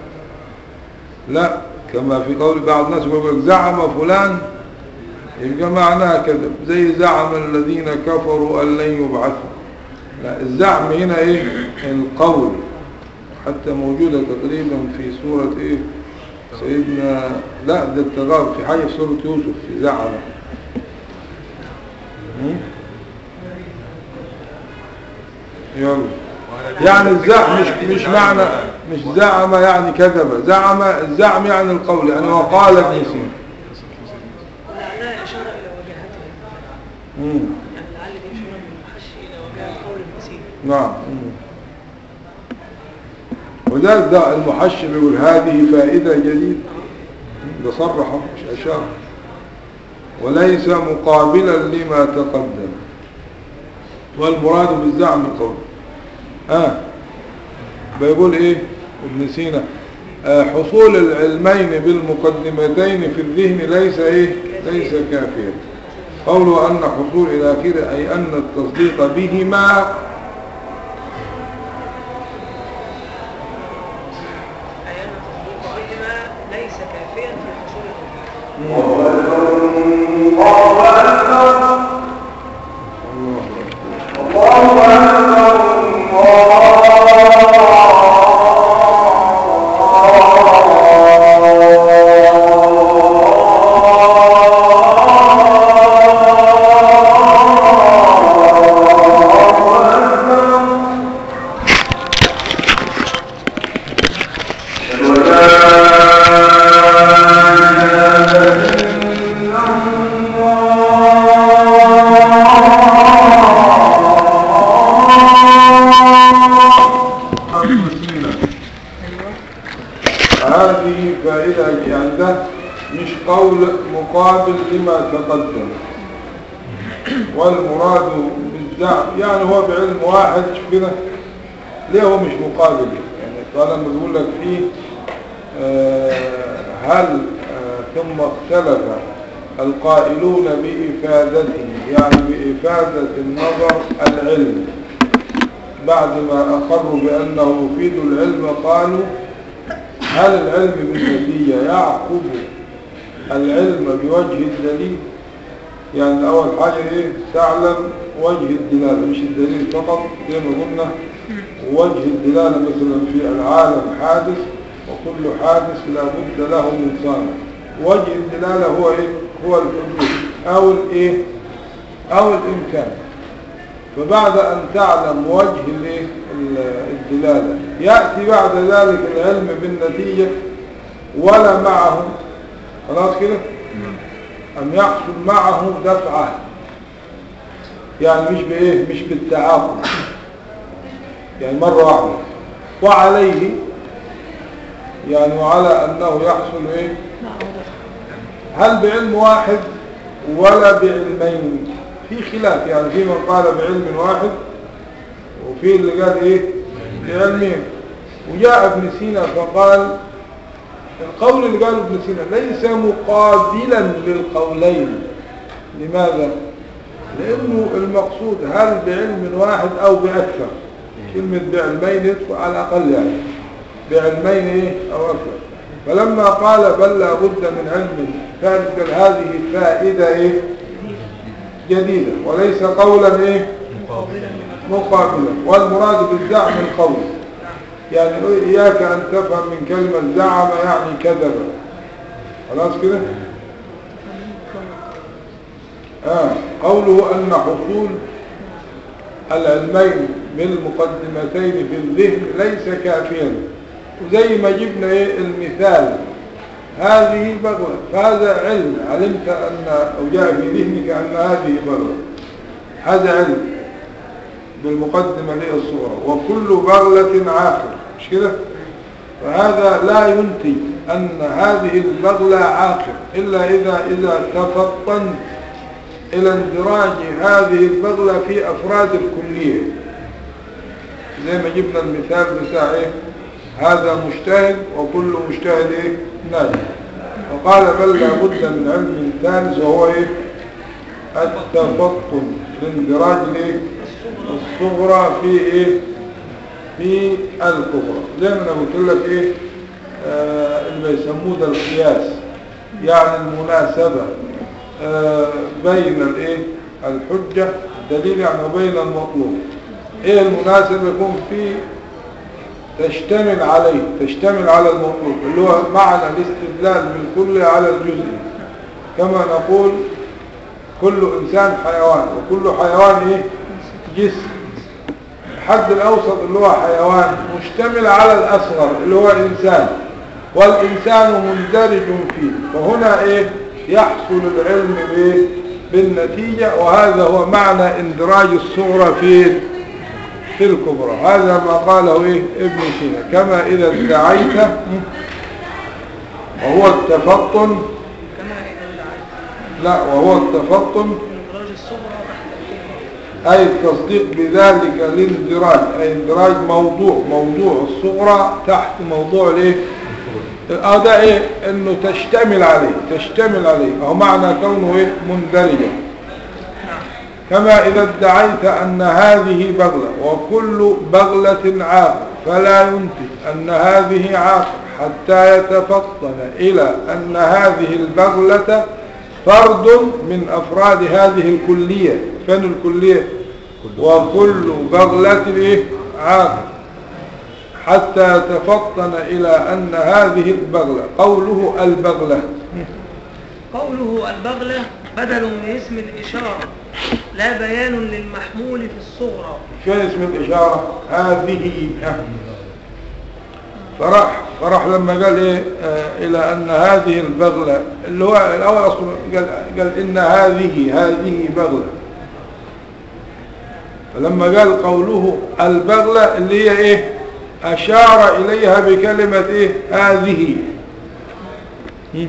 لا كما في قول بعض الناس يقول لك زعم فلان يبقى معناها كذب زي زعم الذين كفروا أن لن يبعثوا لا الزعم هنا ايه القول حتى موجودة تقريبا في سورة ايه سيدنا لا ده التغاب في حاجة في سورة يوسف في زعم هم؟ يلا يعني الزعم مش مش معنى مش زعم يعني كذب زعم الزعم يعني القول يعني وقال ابن سينا ولعلها إشارة إلى وجاهته مم. يعني لعل دي إشارة من المحشي إلى وجاهة قول ابن سينا نعم مم. وذلك ده المحشي بيقول هذه فائدة جديدة ده صرح مش أشار وليس مقابلا لما تقدم والمراد بالزعم القول آه بيقول ايه ابن سينا آه حصول العلمين بالمقدمتين في الذهن ليس ايه ليس كافيا قوله ان حصول الى اخره اي ان التصديق بهما أي أن التصديق بهما ليس كافيا في حصول الحكم هذه فائدة يعني ده مش قول مقابل لما تقدم والمراد بالزعم يعني هو بعلم واحد شوف كده ليه هو مش مقابل يعني طالما بيقول لك فيه آه، هل آه، ثم اختلف القائلون بإفادته يعني بإفادة النظر العلم بعد ما أقروا بأنه يفيد العلم قالوا هل العلم بالنتيجة يعقب العلم بوجه الدليل يعني أول حاجة إيه تعلم وجه الدلالة مش الدليل فقط زي ما قلنا وجه الدلالة مثلا في العالم حادث وكل حادث لا بد له من صانع وجه الدلالة هو إيه هو الحدود أو الإيه أو الإمكان فبعد أن تعلم وجه الإيه؟ ال- الدلالة يأتي بعد ذلك العلم بالنتيجة ولا معه خلاص كده أن يحصل معه دفعة يعني مش بإيه مش بالتعاقب يعني مرة واحدة وعليه يعني وعلى أنه يحصل إيه هل بعلم واحد ولا بعلمين في خلاف يعني في من قال بعلم واحد وفي اللي قال ايه بعلمين وجاء ابن سينا فقال القول اللي قاله ابن سينا ليس مقابلا للقولين لماذا لانه المقصود هل بعلم واحد او باكثر كلمة بعلمين يدخل على الاقل يعني بعلمين ايه او اكثر فلما قال بل لا بد من علم ثالث قال هذه فائدة ايه جديدة وليس قولا ايه مقابلا والمراد بالدعم القول يعني إياك أن تفهم من كلمة زعم يعني كذب خلاص كده آه. قوله أن حصول العلمين بالمقدمتين في الذهن ليس كافيا وزي ما جبنا إيه المثال هذه بغلة فهذا علم علمت أن أو جاء في ذهنك أن هذه بغلة هذا علم بالمقدمة للصورة وكل بغلة عاقل مش كده فهذا لا ينتج أن هذه البغلة عاقل إلا إذا إذا تفطنت إلى اندراج هذه البغلة في أفراد الكلية زي ما جبنا المثال بتاع إيه هذا مجتهد وكل مجتهد إيه ناجح وقال بل لابد من علم ثالث وهو إيه التفطن لاندراج الإيه الصغرى في ايه في الكبرى زي ما انا قلت لك ايه آه اللي بيسموه ده القياس يعني المناسبة آه بين الايه الحجة الدليل يعني وبين المطلوب ايه المناسبة يكون في تشتمل عليه تشتمل على المطلوب اللي هو معنى الاستدلال بالكل على الجزء كما نقول كل انسان حيوان وكل حيوان ايه جسم الحد الأوسط اللي هو حيوان مشتمل على الأصغر اللي هو إنسان والإنسان مندرج فيه فهنا إيه يحصل العلم بإيه بالنتيجة وهذا هو معنى اندراج الصغرى في في الكبرى هذا ما قاله إيه ابن سينا كما إذا ادعيت وهو التفطن لا وهو التفطن أي التصديق بذلك الاندراج أي اندراج موضوع موضوع الصغرى تحت موضوع الايه اه ده ايه انه تشتمل عليه تشتمل عليه او معنى كونه ايه مندرجا كما اذا ادعيت ان هذه بغلة وكل بغلة عاقل فلا ينتج ان هذه عاقل حتى يتفطن الى ان هذه البغلة فرد من افراد هذه الكلية فين الكلية وكل بغلة ايه عاقل حتى يتفطن إلى أن هذه البغلة قوله البغلة قوله البغلة بدل من اسم الإشارة لا بيان للمحمول في الصغرى شو اسم الإشارة هذه فرح فرح لما قال إيه آه إلى أن هذه البغلة اللي هو الأول أصلا قال, قال إن هذه هذه بغلة فلما قال قوله البغلة اللي هي إيه أشار إليها بكلمة إيه هذه نعم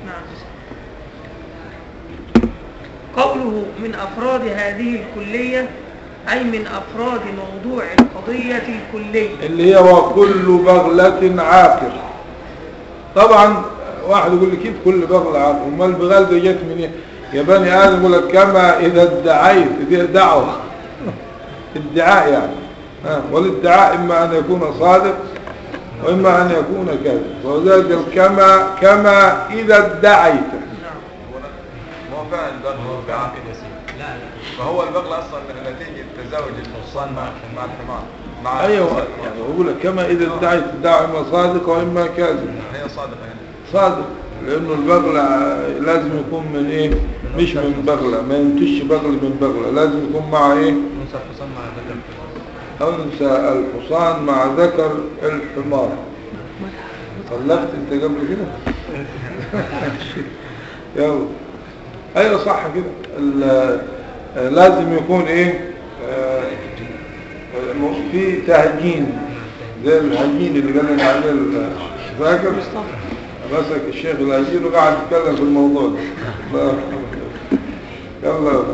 قوله من أفراد هذه الكلية أي من أفراد موضوع القضية الكلية اللي هي وكل بغلة عاقر طبعا واحد يقول لي كيف كل بغلة عاقر وما البغال دي جت من ايه يا بني آدم يقول لك كما إذا ادعيت دي دعوة ادعاء يعني ها والادعاء إما أن يكون صادق وإما أن يكون كاذب وذلك كما كما إذا ادعيت ما هو فعلا البغل بعاقل يا سيدي لا لا فهو البغل اصلا من نتيجه تزاوج الحصان مع مع الحمار مع أيوة الحصان. يعني بقول لك كما إذا ادعيت ادعاء إما صادق وإما كاذب هي صادقه هنا صادق لأنه البغلة لازم يكون من إيه مش من بغلة ما ينتش بغل من بغلة لازم يكون مع إيه موسى الحصان مع ذكر أنثى الحصان مع ذكر الحمار طلقت انت قبل كده يلا ايوه صح كده ال- آه، لازم يكون ايه آه، آه، في تهجين زي الهجين اللي قال لنا عليه ال- فاكر مسك الشيخ الأجير وقاعد يتكلم في الموضوع ده الله يرحمه. يلا يا ولد.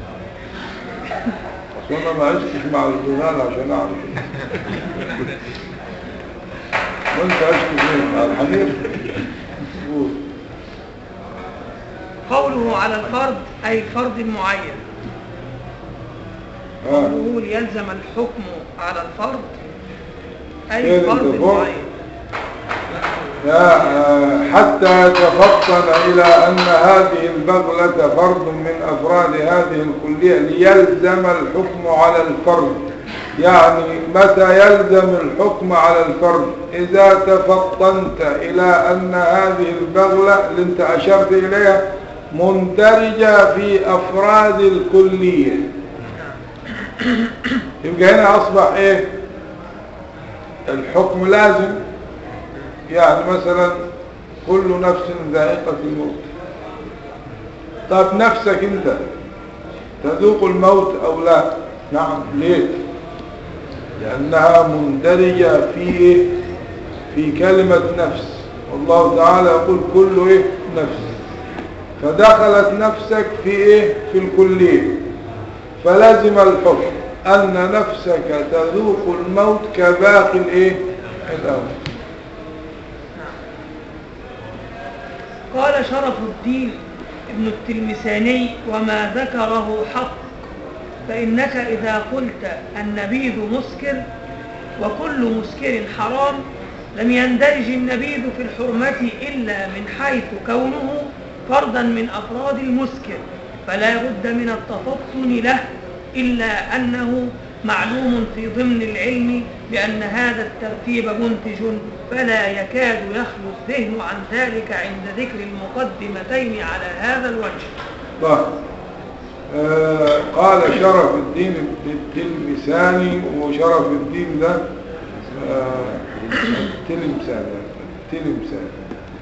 أصل أنا ما عشتش مع الجمال عشان أعرف وأنت عشت فين مع الحمير قول. قوله على الفرد أي فرد معين آه. قوله يلزم الحكم على الفرد أي كيف فرد الفرد؟ معين لا آه، حتى تفطن إلى أن هذه البغلة فرد من أفراد هذه الكلية ليلزم الحكم على الفرد يعني متى يلزم الحكم على الفرد إذا تفطنت إلى أن هذه البغلة اللي انت أشرت إليها مندرجة في أفراد الكلية يبقى هنا أصبح إيه الحكم لازم يعني مثلا كل نفس ذائقة الموت طب نفسك انت تذوق الموت او لا نعم ليه لانها مندرجة في ايه في كلمة نفس والله تعالى يقول كل ايه نفس فدخلت نفسك في ايه في الكلية فلازم الحكم ان نفسك تذوق الموت كباقي الايه الامر قال شرف الدين ابن التلمساني وما ذكره حق فإنك إذا قلت النبيذ مسكر وكل مسكر حرام لم يندرج النبيذ في الحرمة إلا من حيث كونه فردا من أفراد المسكر فلا بد من التفطن له إلا أنه معلوم في ضمن العلم بأن هذا الترتيب منتج فلا يكاد يخلو الذهن عن ذلك عند ذكر المقدمتين على هذا الوجه طيب آه قال شرف الدين التلمساني وشرف الدين ده آه التلمساني التلمساني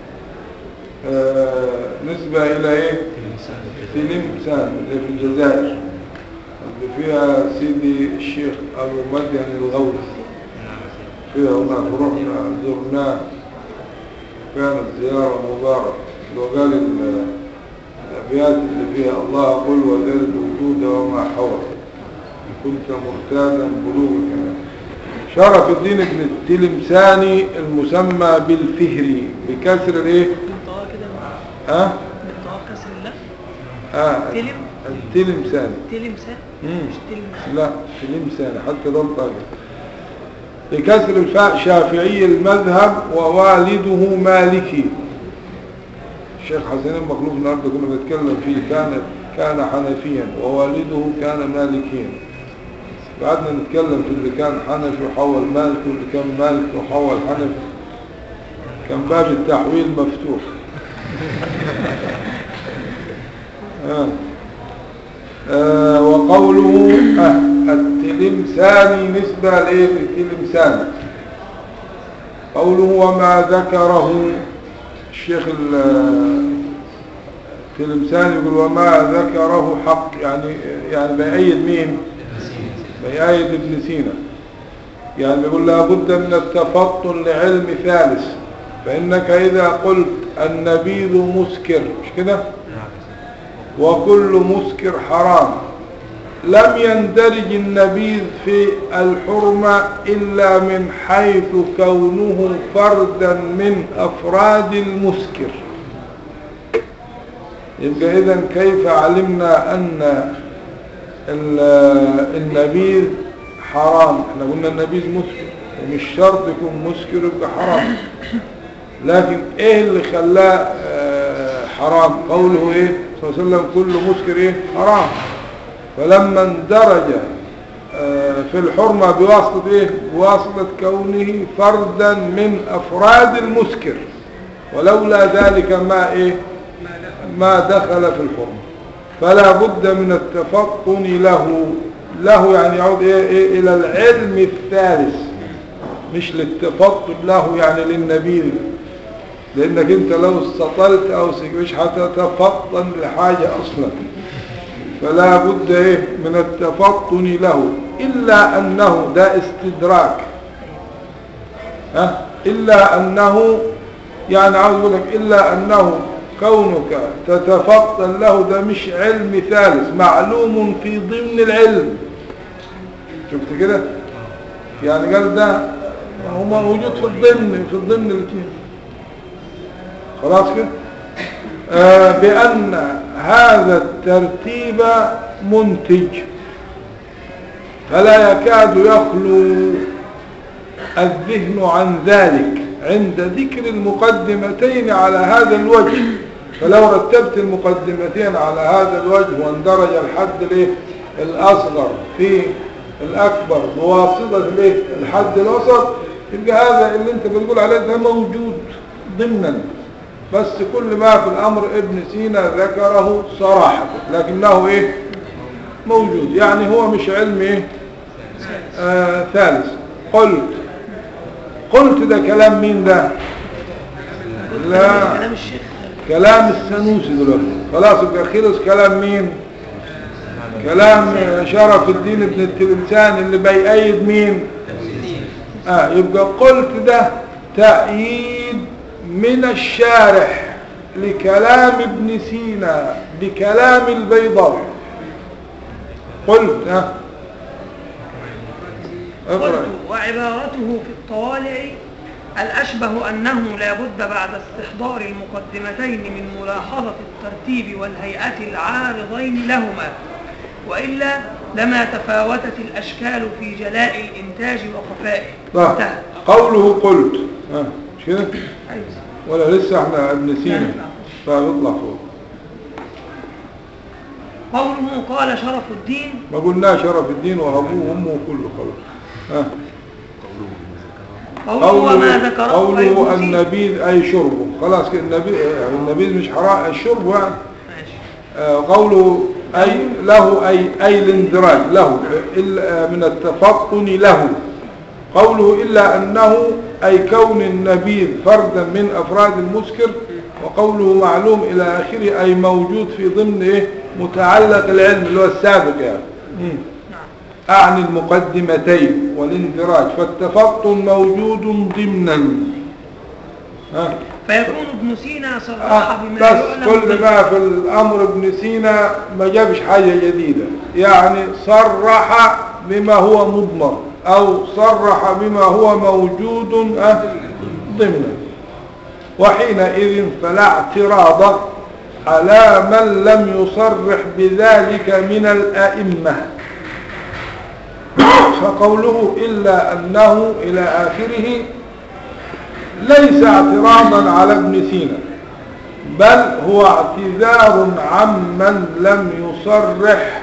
آه نسبة إلى إيه؟ تلمسان اللي في الجزائر اللي فيها سيدي الشيخ أبو مدين الغوث فيها هناك رحنا زرناه كانت زيارة مباركة لو قال ال- الأبيات اللي فيها الله قل وذل الوجود وما حوى كنت مرتادا بلوغك شرف الدين ابن التلمساني المسمى بالفهري بكسر الايه بالطاقة كده ها بالطاقة كسر الله اه تلم التلمساني تلمسان مم. مش تلمسان لا تلمساني حتى ده الطاقة بكسر الفاء شافعي المذهب ووالده مالكي الشيخ حسين المخلوف النهارده كنا بنتكلم فيه كان كان حنفيا ووالده كان مالكيا قعدنا نتكلم في اللي كان حنفي وحول مالك واللي كان مالك وحول حنفي كان باب التحويل مفتوح آه. آه وقوله آه التلمساني نسبة لإيه التلمساني قوله وما ذكره الشيخ ال- التلمساني يقول وما ذكره حق يعني يعني بيأيد مين بيأيد ابن سينا يعني بيقول لابد من التفطن لعلم ثالث فإنك إذا قلت النبيذ مسكر مش كده وكل مسكر حرام لم يندرج النبيذ في الحرمة إلا من حيث كونه فردا من أفراد المسكر يبقى إذا كيف علمنا أن ال- النبيذ حرام احنا قلنا النبيذ مسكر ومش شرط يكون مسكر يبقى حرام لكن ايه اللي خلاه آه، حرام قوله ايه صلى الله عليه وسلم كل مسكر ايه حرام فلما اندرج آه، في الحرمة بواسطة ايه بواسطة كونه فردا من افراد المسكر ولولا ذلك ما ايه ما دخل في الحرمة فلا بد من التفطن له له يعني يعود إيه إيه إلى العلم الثالث مش للتفطن له يعني للنبي لأنك أنت لو استطلت أو سك- مش هتتفطن لحاجة أصلا فلا بد إيه من التفطن له إلا أنه ده استدراك ها إلا أنه يعني عاوز اقول لك الا انه كونك تتفطن له ده مش علم ثالث معلوم في ضمن العلم شفت كده يعني قال ده هو موجود في الضمن في الضمن الاثنين خلاص كده آه بأن هذا الترتيب منتج فلا يكاد يخلو الذهن عن ذلك عند ذكر المقدمتين على هذا الوجه فلو رتبت المقدمتين على هذا الوجه واندرج الحد الايه الأصغر في الأكبر بواسطة الايه الحد الوسط يبقى هذا اللي انت بتقول عليه ده موجود ضمنا بس كل ما في الأمر ابن سينا ذكره صراحة لكنه ايه موجود يعني هو مش علم ايه آه ثالث قلت قلت ده كلام مين ده لا كلام الشيخ كلام السنوسي دلوقتي خلاص يبقى خلص كلام مين كلام شرف الدين ابن التلمسان اللي بيأيد مين اه يبقى قلت ده تأييد من الشارح لكلام ابن سينا بكلام البيضاوي قلت ها اقرأ قلت وعبارته في الطوالع الأشبه أنه لا بد بعد استحضار المقدمتين من ملاحظة الترتيب والهيئة العارضين لهما وإلا لما تفاوتت الأشكال في جلاء الإنتاج وخفائه طيب. انتهى قوله قلت ها مش كده أيوة. ولا لسه احنا ابن سينا لا. طيب اطلع فوق قوله قال شرف الدين ما قلنا شرف الدين وابوه وامه وكله خلاص ها قوله وما ذكره قوله غير النبيذ اي شربه خلاص كده النبيذ يعني النبيذ مش حرام الشرب يعني ماشي آه، قوله أي له أي أي الاندراج له إلا من التفطن له قوله إلا أنه أي كون النبيذ فردا من أفراد المسكر وقوله معلوم إلى آخره أي موجود في ضمن إيه متعلق العلم اللي هو السابق يعني مم. نعم أعني المقدمتين والاندراج فالتفطن موجود ضمنا ها فيكون ابن سينا صرح آه، بما بس يعلم كل بال- ما في الأمر ابن سينا ما جابش حاجة جديدة يعني صرح بما هو مضمر أو صرح بما هو موجود آه، ضمنا وحينئذ فلا اعتراض على من لم يصرح بذلك من الأئمة فقوله إلا أنه إلى آخره ليس اعتراضا على ابن سينا بل هو اعتذار عمن لم يصرح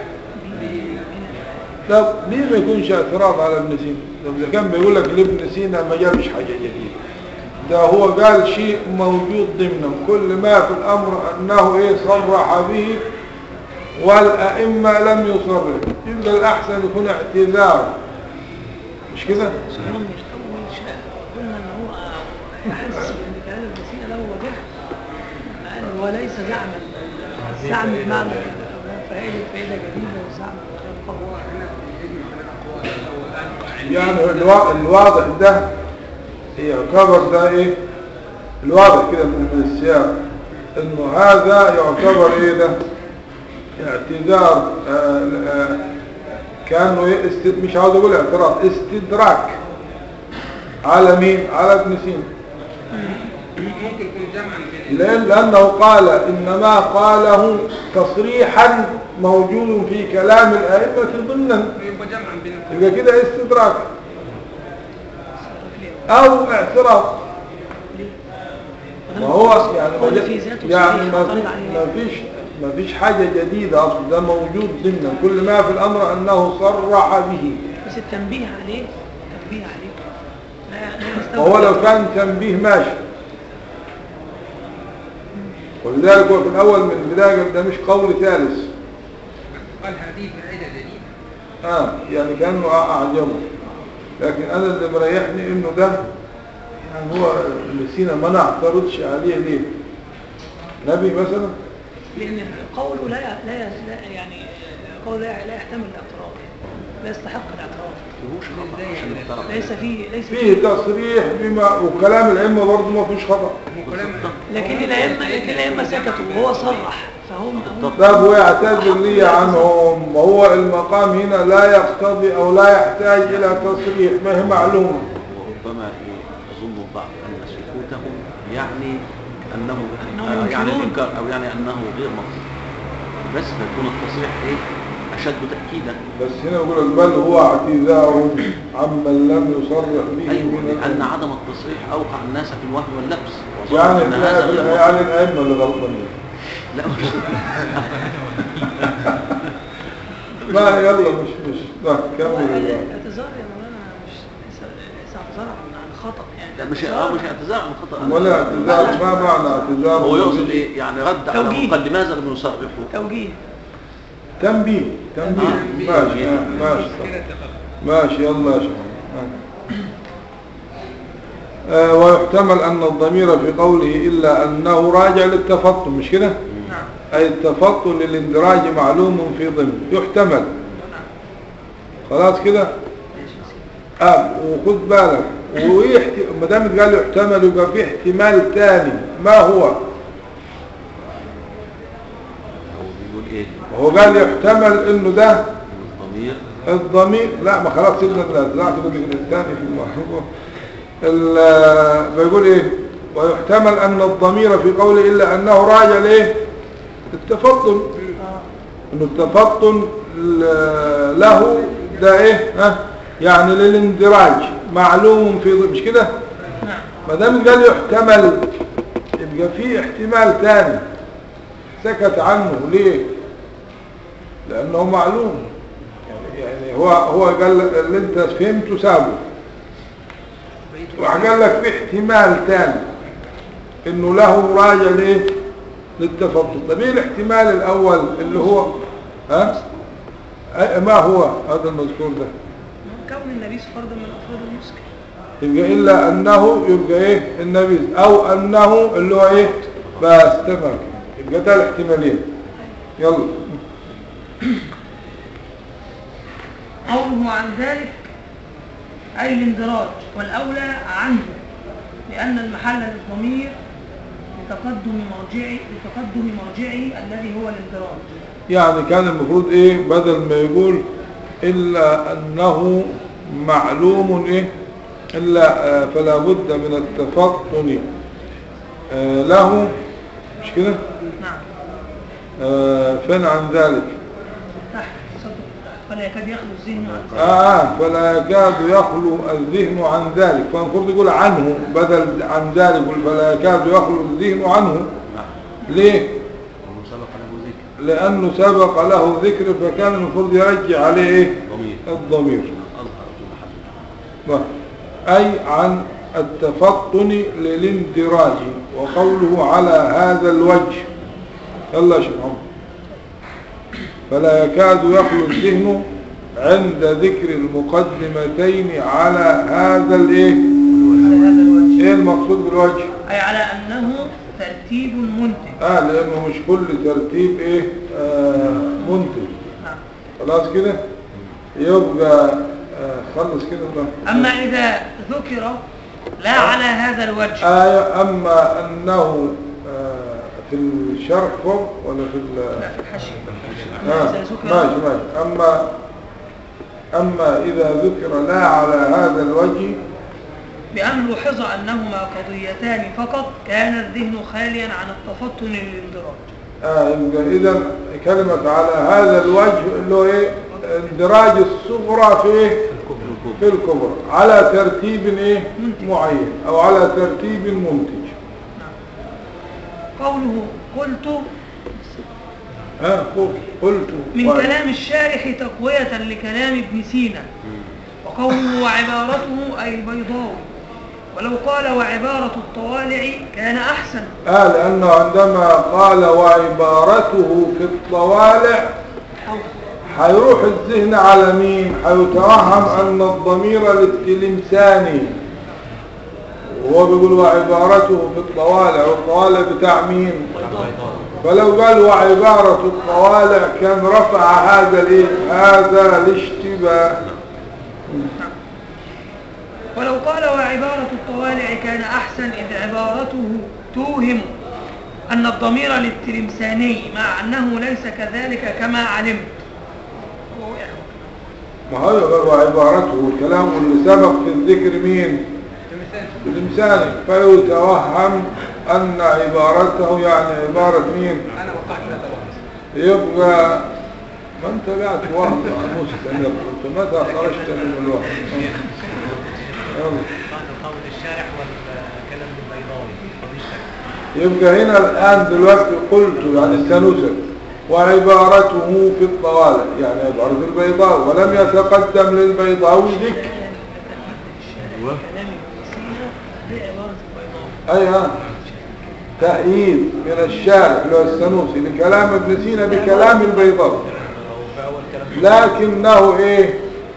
طب ليه ما يكونش اعتراض على ابن سينا طب اذا كان بيقول لك لابن سينا ما جابش حاجه جديده ده هو قال شيء موجود ضمنه كل ما في الامر انه ايه صرح به والائمه لم يصرح يبقى الاحسن يكون اعتذار مش كده سلام مش أول شيء قلنا إن هو يحس إن كلام ابن سينا له وجه قال وليس زعما الزعم بمعنى فائدة فائدة جديدة والزعم هو هنا بيجي من الأقوال يعني الوا- الواضح ده يعتبر ده ايه الواضح كده من من السياق انه هذا يعتبر ايه ده اعتذار آه آه كانه إيه است... مش عاوز اقول اعتراض استدراك على مين على ابن سينا ممكن يكون جمعا بين لأن لأنه قال إنما قاله تصريحا موجود في كلام الأئمة ضمنا يبقى جمعا بين يبقى كده استدراك أو اعتراض ما هو يعني قول ما في ج- ذاته يعني صحيح ما معترض في- عليه. ما فيش ما فيش حاجة جديدة أصلا ده موجود ضمنا كل ما في الأمر أنه صرح به بس التنبيه عليه تنبيه عليه لا لا يستوعب. وهو لو كان تنبيه ماشي ولذلك هو في الأول من البداية قال ده مش قول ثالث قال هذه فائدة جديدة اه يعني كانه اعجبه لكن انا اللي مريحني انه ده يعني هو ابن سينا ما نعترضش عليه ليه نبي مثلا لأن قوله لا لا لا يعني قوله لا, لا يحتمل الاعتراض لا يستحق الاعتراف مفيهوش خطأ عشان يعترف ليس فيه ليس فيه تصريح بما وكلام الأئمة برضه ما فيش خطأ لكن الأئمة لكن الأئمة سكتوا وهو صرح فهم هم طب ويعتذر لي عنهم وهو المقام هنا لا يقتضي أو لا يحتاج إلى تصريح ما هي معلومة وربما يظن البعض أن سكوتهم يعني أنه أنهم آه، يعني ينكرون. الإنكار أو يعني أنه غير مقصود بس فيكون التصريح إيه أشد تأكيدا بس هنا يقول بل هو اعتذار عمن لم يصرح به أيوة من لأن الأئمة. عدم التصريح أوقع الناس في الوهم واللبس وظن يعني أن هذا غير مقصود. يعني الأئمة اللي غلطانين لا مش ما يلا مش مش لا كمل الآن. الاعتذار يا مولانا مش ليس ليس اعتذار عن عن خطأ يعني لا مش آه مش اعتذار عن خطأ ولا اعتذار ما معنى اعتذار هو يقصد إيه يعني رد على توجيه. مقال لماذا لم يصرحوا توجيه تنبيه تنبيه تنبيه. ماشي آه، ماشي ماشي يلا يا شيخ آه، ويحتمل أن الضمير في قوله إلا أنه راجع للتفطن مش كده نعم أي التفطن للاندراج معلوم في ضمن يحتمل نعم خلاص كده ماشي يا سيدي. اه وخد بالك ويحت... ما دام قال يحتمل يبقى في احتمال ثاني ما هو هو بيقول إيه هو قال يحتمل انه ده الضمير الضمير لا ما خلاص سيبنا لا لا كده من الثاني في المحروف ال- بيقول ايه ويحتمل ان الضمير في قوله الا انه راجع لايه التفطن آه. انه التفطن ل- له ده ايه ها يعني للاندراج معلوم في ضمن مش كده نعم ما دام قال يحتمل يبقى في احتمال ثاني سكت عنه ليه لانه معلوم يعني, يعني هو هو قال لك اللي انت فهمته سابه وقال لك في احتمال ثاني انه له راجع ليه للتفضل طب ايه الاحتمال الاول اللي هو ها أي- ما هو هذا المذكور ده كون النبي فردا من افراد المسكن يبقى إلا أنه يبقى إيه النبي أو أنه اللي هو إيه بس تمام يبقى ده الاحتمالين يلا قوله عن ذلك أي الاندراج والأولى عنه لأن المحل للضمير لتقدم مرجعي لتقدم مرجعي الذي هو الاندراج يعني كان المفروض إيه بدل ما يقول إلا أنه معلوم إيه إلا آه، فلا بد من التفطن آه، له مش كده نعم آه، فين عن ذلك تحت صدق فلا يكاد يخلو الذهن عن ذلك آه فلا يكاد يخلو الذهن عن ذلك فالمفروض يقول عنه بدل عن ذلك يقول فلا يكاد يخلو الذهن عنه نعم ليه ومن سبق له ذكر لأنه سبق له ذكر فكان المفروض يرجع عليه إيه؟ ضمير الضمير أظهر في محل نعم. أي عن التفطن للاندراج وقوله على هذا الوجه يلا يا شيخ عمر فلا يكاد يخلو الذهن عند ذكر المقدمتين على هذا الايه على هذا الوجه ايه المقصود بالوجه أي على أنه ترتيب منتج اه لانه مش كل ترتيب ايه آه منتج نعم خلاص كده يبقى آه خلص كده بقى. أما إذا ذكر لا على هذا الوجه آية أما أنه آه، في الشرح فوق ولا في ال لا في الحشي آه، أما إذا ذكر ماشي ماشي أما أما إذا ذكر لا على هذا الوجه بأن لوحظ أنهما قضيتان فقط كان الذهن خاليا عن التفطن للاندراج آه يبقى إذا كلمة على هذا الوجه اللي هو إيه اندراج الصغرى في إيه في الكبرى على ترتيب إيه منتج. معين أو على ترتيب منتج قوله قلت ها قل- قلت من واحد. كلام الشارح تقوية لكلام ابن سينا وقوله وعبارته أي البيضاوي ولو قال وعبارة الطوالع كان أحسن آه لأنه عندما قال وعبارته في الطوالع هيروح الذهن على مين هيتوهم أن الضمير للتلمساني وهو بيقول وعبارته في الطوالع والطوالع بتاع مين فلو قال وعبارة الطوالع كان رفع هذا الايه هذا الاشتباه ولو قال وعبارة الطوالع كان أحسن إذ عبارته توهم أن الضمير للتلمساني مع أنه ليس كذلك كما علمت ما هو قال وعبارته الكلام اللي سبق في الذكر مين الإنسان فيتوهم أن عبارته يعني عبارة مين انا وقعت لا توهم يبقى ما انت قاعد وهم مستمر انت متى خرجت من الوهم يلا. بعد قول الشارح والكلام البيضاوي قضية يبقى هنا الآن دلوقتي قلت يعني السنوسة وعبارته في الطوالع يعني عبارة البيضاء ولم يتقدم للبيضاوي ذكر ايوه كلام ابن سينا بعبارة البيضاوي أي ها تأييد من الشارع اللي هو السنوسي لكلام ابن سينا بكلام البيضاوي في أول كلام لكنه ايه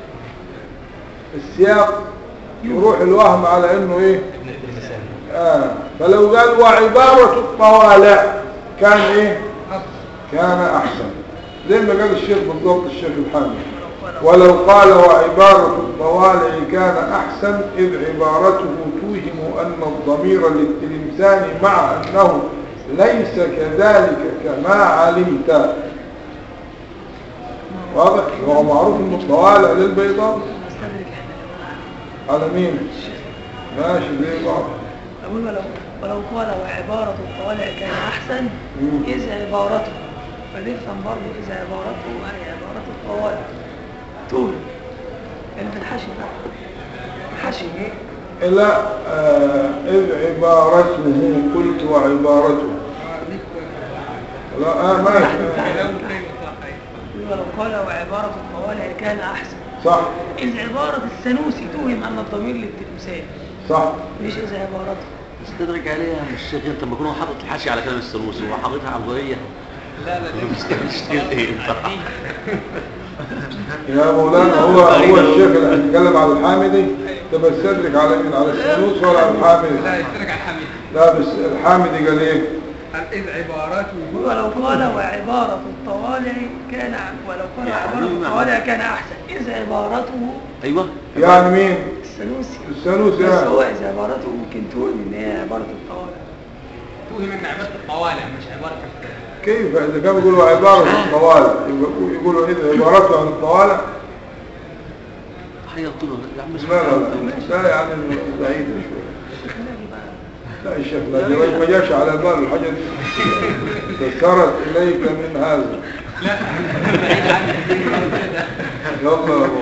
السياق يروح الوهم على انه ايه ابن ابن مسام آه فلو قال وعبارة الطوالع كان ايه كان احسن زي ما قال الشيخ بالضبط الشيخ الحامي ولو قال وعبارة الطوالع كان احسن اذ عبارته توهم ان الضمير للتلمسان مع انه ليس كذلك كما علمت واضح هو معروف ان الطوالع للبيضاء نستدرك احنا على مين ماشي زي بعض أقول ولو, ولو قال وعبارة الطوالع كان أحسن مم. إذ عبارته فنفهم برضه إذ عبارته أي عبارة الطوالع طول يعني في الحشي بقى الحشي إلى آه إذ عبارته قلت وعبارته لا آه ماشي آه. ولو قال وعبارة الطوالع كان أحسن صح إذ عبارة السنوسي توهم أن الضمير للتلمسان صح مش إذ عبارته استدرك عليها يا الشيخ انت لما يكون حاطط الحاشي على كلام السنوسي هو حاططها عبودية لا لا مشتغل ايه انت يا مولانا هو هو الشيخ اللي هيتكلم على الحامدي طب استدرك على مين على السنوس ولا على لا الحامدي يشترك على الحميد لا بس الحامدي قال ايه قال إذ عباراته ولو قال وعبارة الطوالع كان ولو قال وعبارة الطوالع كان أحسن إذ عبارته ايوه يعني مين السنوسي السنوس بس يعني هو إذا عبارته ممكن تقول إن هي عبارة الطوالع توهم ان عبارة الطوالع مش عبارة الكلام كيف إذا كانوا يقولوا عبارة الطوالع يقولوا- يقولوا إذا عبارته عن الطوالع حيرت له يا عم لا لا لا لا يعني بعيدة شوية لا يا شيخ لا دي ما جاش على بال الحاجة دي تذكرت إليك من هذا يلا يا أبو.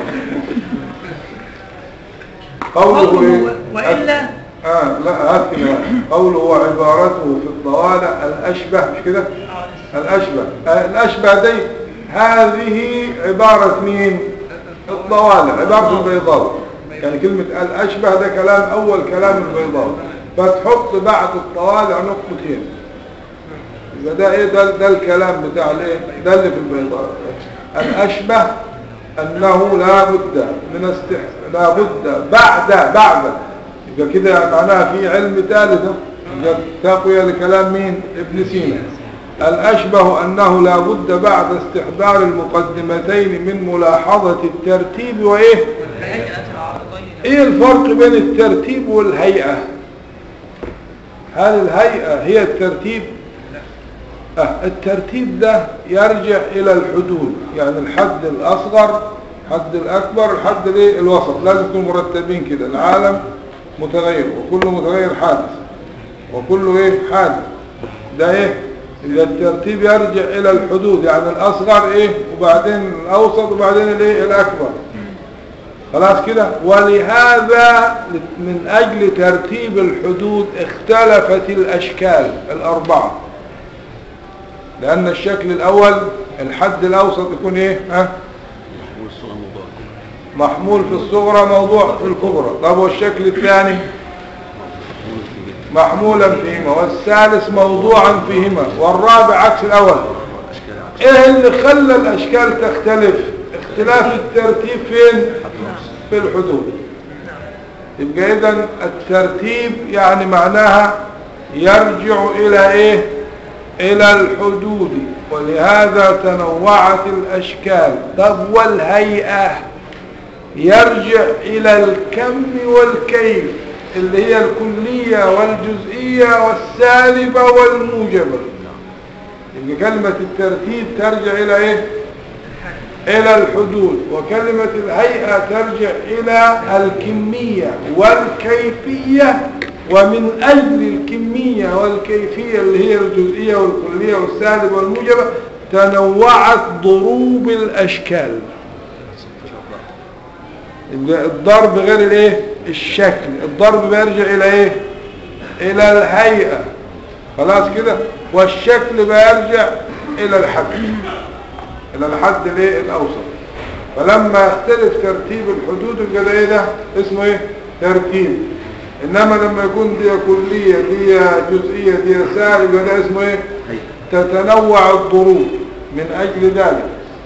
قوله إيه؟ وإلا آه لا هات كده قوله وعبارته في الطوالع الأشبه مش كده الأشبه آه الأشبه دي هذه عبارة مين الطوالع عبارة البيضاوي يعني كلمة الأشبه ده كلام أول كلام البيضاوي فتحط بعد الطوالع نقطتين يبقى ده ايه ده, ده الكلام بتاع الايه ده اللي في البيضاء الاشبه انه لا بد من استح لا بد بعد بعد يبقى كده معناها في علم ثالث يبقى تقوية لكلام مين ابن سينا الاشبه انه لا بد بعد استحضار المقدمتين من ملاحظة الترتيب وايه الهيئة العرضية ايه الفرق بين الترتيب والهيئة هل الهيئة هي الترتيب آه الترتيب ده يرجع الى الحدود يعني الحد الاصغر الحد الاكبر الحد الايه الوسط لازم يكونوا مرتبين كده العالم متغير وكل متغير حادث وكله ايه حادث ده ايه اذا الترتيب يرجع الى الحدود يعني الاصغر ايه وبعدين الاوسط وبعدين الايه الاكبر خلاص كده ولهذا من أجل ترتيب الحدود اختلفت الأشكال الأربعة لأن الشكل الأول الحد الأوسط يكون إيه ها؟ والصورة موضوع محمول في الصغرى موضوع في الكبرى طب والشكل الثاني محمولا فيهما والثالث موضوعا فيهما والرابع عكس الأول ايه اللي خلى الاشكال تختلف اختلاف الترتيب فين في الحدود يبقى اذا الترتيب يعني معناها يرجع الى ايه الى الحدود ولهذا تنوعت الاشكال طب والهيئة يرجع الى الكم والكيف اللي هي الكلية والجزئية والسالبة والموجبة يبقى كلمة الترتيب ترجع الى ايه الى الحدود وكلمة الهيئة ترجع الى الكمية والكيفية ومن اجل الكمية والكيفية اللي هي الجزئية والكلية والسالبة والموجبة تنوعت ضروب الاشكال يبقى الضرب غير الايه الشكل الضرب بيرجع الى ايه الى الهيئة خلاص كده والشكل بيرجع الى الحد الى الحد الايه الاوسط فلما يختلف ترتيب الحدود يبقى ده ايه ده اسمه ايه ترتيب انما لما يكون دي كلية دي جزئية دي سالب يبقى ده اسمه ايه هيئة تتنوع الضروب من اجل ذلك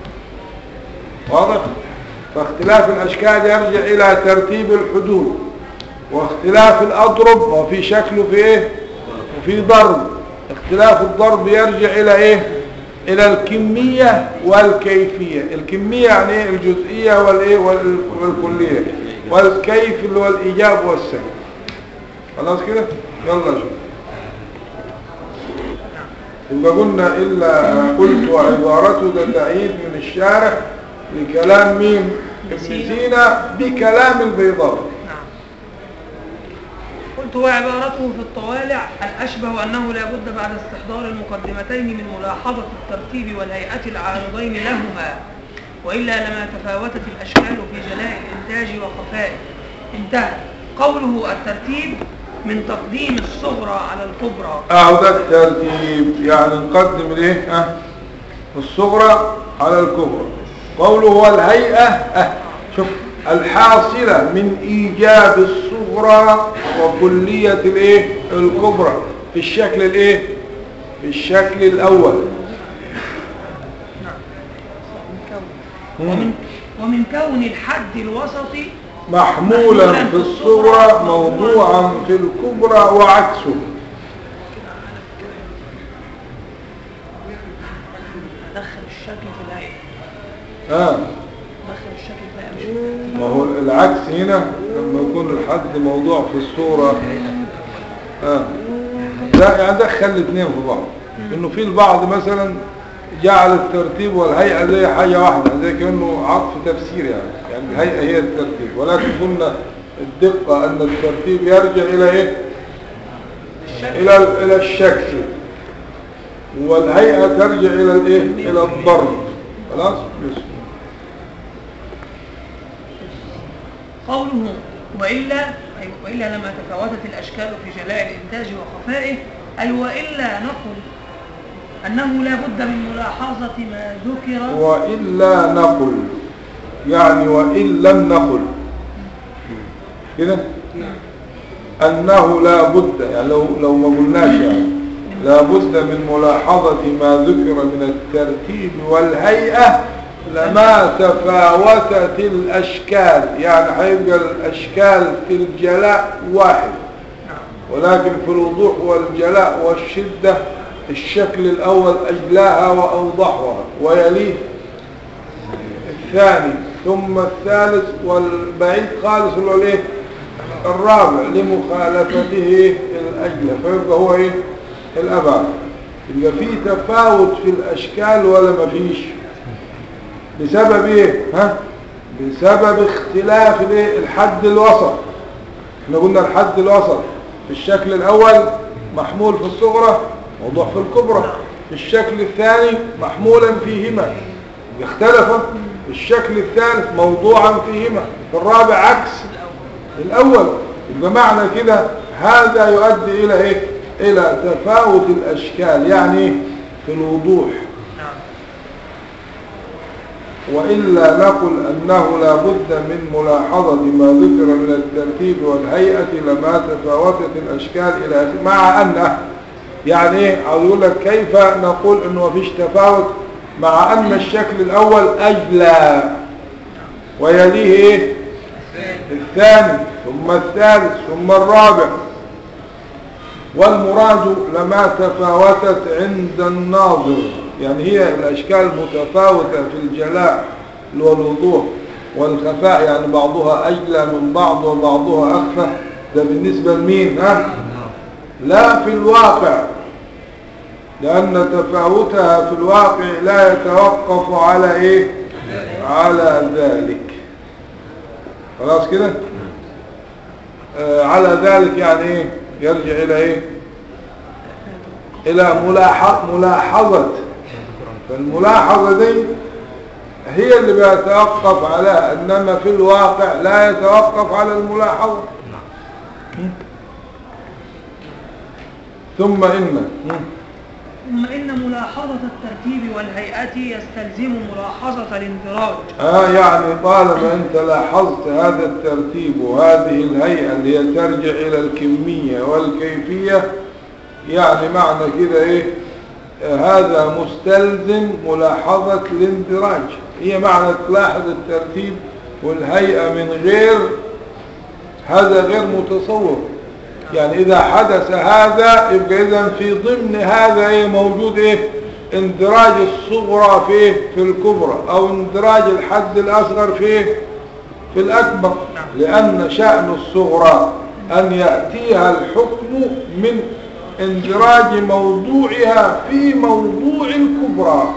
واضح فاختلاف الاشكال يرجع الى ترتيب الحدود واختلاف الاضرب وفي شكل وفي ايه وفي ضرب اختلاف الضرب يرجع الى ايه الى الكمية والكيفية الكمية يعني ايه الجزئية والايه وال- والكلية والكيف اللي هو الايجاب والسلب خلاص كده يلا شوف يبقى قلنا إلا قلت وعبارته ده تأييد من الشارح لكلام مين ابن سينا بكلام البيضاوي نعم قلت وعبارته في الطوالع الأشبه أنه لا بد بعد استحضار المقدمتين من ملاحظة الترتيب والهيئة العارضين لهما وإلا لما تفاوتت الأشكال في جلاء الإنتاج وخفائه انتهى قوله الترتيب من تقديم الصغرى على الكبرى اهو ده الترتيب يعني نقدم الايه اه الصغرى على الكبرى قوله هو الهيئة اه شوف الحاصلة من ايجاب الصغرى وكلية الايه الكبرى في الشكل الايه في الشكل الاول ومن, ومن كون الحد الوسطي محمولا في الصغرى موضوعا في الكبرى وعكسه دخل الشكل في الهيئة اه دخل الشكل في الهيئة مش ما هو العكس هنا لما يكون الحد موضوع في الصورة آه. لا يعني دخل الاثنين في بعض انه في البعض مثلا جعل الترتيب والهيئة زي حاجة واحدة زي كأنه عطف تفسير يعني يعني الهيئة هي الترتيب ولكن قلنا الدقة ان الترتيب يرجع الى ايه الى الى الشكل والهيئة ترجع الى الايه الى الضرب خلاص بس. قوله وإلا أي وإلا لما تفاوتت الأشكال في جلاء الإنتاج وخفائه أي وإلا نقل أنه لا بد من ملاحظة ما ذكر وإلا نقل يعني وإن لم نقل كده أنه لا بد يعني لو, لو ما قلناش يعني لا بد من ملاحظة ما ذكر من الترتيب والهيئة لما تفاوتت الأشكال يعني هيبقى الأشكال في الجلاء واحد ولكن في الوضوح والجلاء والشدة الشكل الأول أجلاها وأوضحها ويليه الثاني ثم الثالث والبعيد خالص اللي هو الايه الرابع لمخالفته الأجلى فيبقى هو ايه الأبعد يبقى في تفاوت في الأشكال ولا ما فيش بسبب ايه ها بسبب اختلاف الايه الحد الوسط احنا قلنا الحد الوسط في الشكل الأول محمول في الصغرى موضوع في الكبرى في الشكل الثاني محمولا فيهما اختلف الشكل الثالث موضوعا فيهما في الرابع عكس الأول يبقى معنى كده هذا يؤدي إلى إيه إلى تفاوت الأشكال يعني إيه؟ في الوضوح وإلا نقل أنه لا بد من ملاحظة ما ذكر من الترتيب والهيئة لما تفاوتت الأشكال إلى مع أنه يعني إيه عاوز يقول لك كيف نقول أنه مفيش تفاوت مع أن الشكل الأول أجلى ويليه إيه الثاني ثم الثالث ثم الرابع والمراد لما تفاوتت عند الناظر يعني هي الأشكال متفاوتة في الجلاء والوضوح والخفاء يعني بعضها أجلى من بعض وبعضها أخفى ده بالنسبة لمين ها لا في الواقع لأن تفاوتها في الواقع لا يتوقف على إيه على ذلك خلاص كده آه على ذلك يعني إيه يرجع إلى إيه إلى ملاحظة ملاحظة فالملاحظة دي هي اللي بيتوقف عليها إنما في الواقع لا يتوقف على الملاحظة ثم إن ثم إن ملاحظة الترتيب والهيئة يستلزم ملاحظة الاندراج آه يعني طالما أنت لاحظت هذا الترتيب وهذه الهيئة اللي هي ترجع إلى الكمية والكيفية يعني معنى كده إيه آه هذا مستلزم ملاحظة الاندراج هي معنى تلاحظ الترتيب والهيئة من غير هذا غير متصور يعني إذا حدث هذا يبقى إذا في ضمن هذا إيه موجود إيه اندراج الصغرى في إيه؟ في الكبرى أو اندراج الحد الأصغر في إيه؟ في الأكبر لأن شأن الصغرى أن يأتيها الحكم من اندراج موضوعها في موضوع الكبرى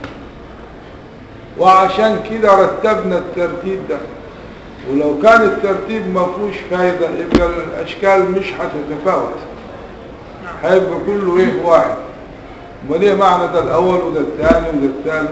وعشان كده رتبنا الترتيب ده ولو كان الترتيب ما فيهوش فايدة يبقى الأشكال مش هتتفاوت هيبقى كله ايه واحد امال ايه معنى ده الأول وده الثاني وده الثالث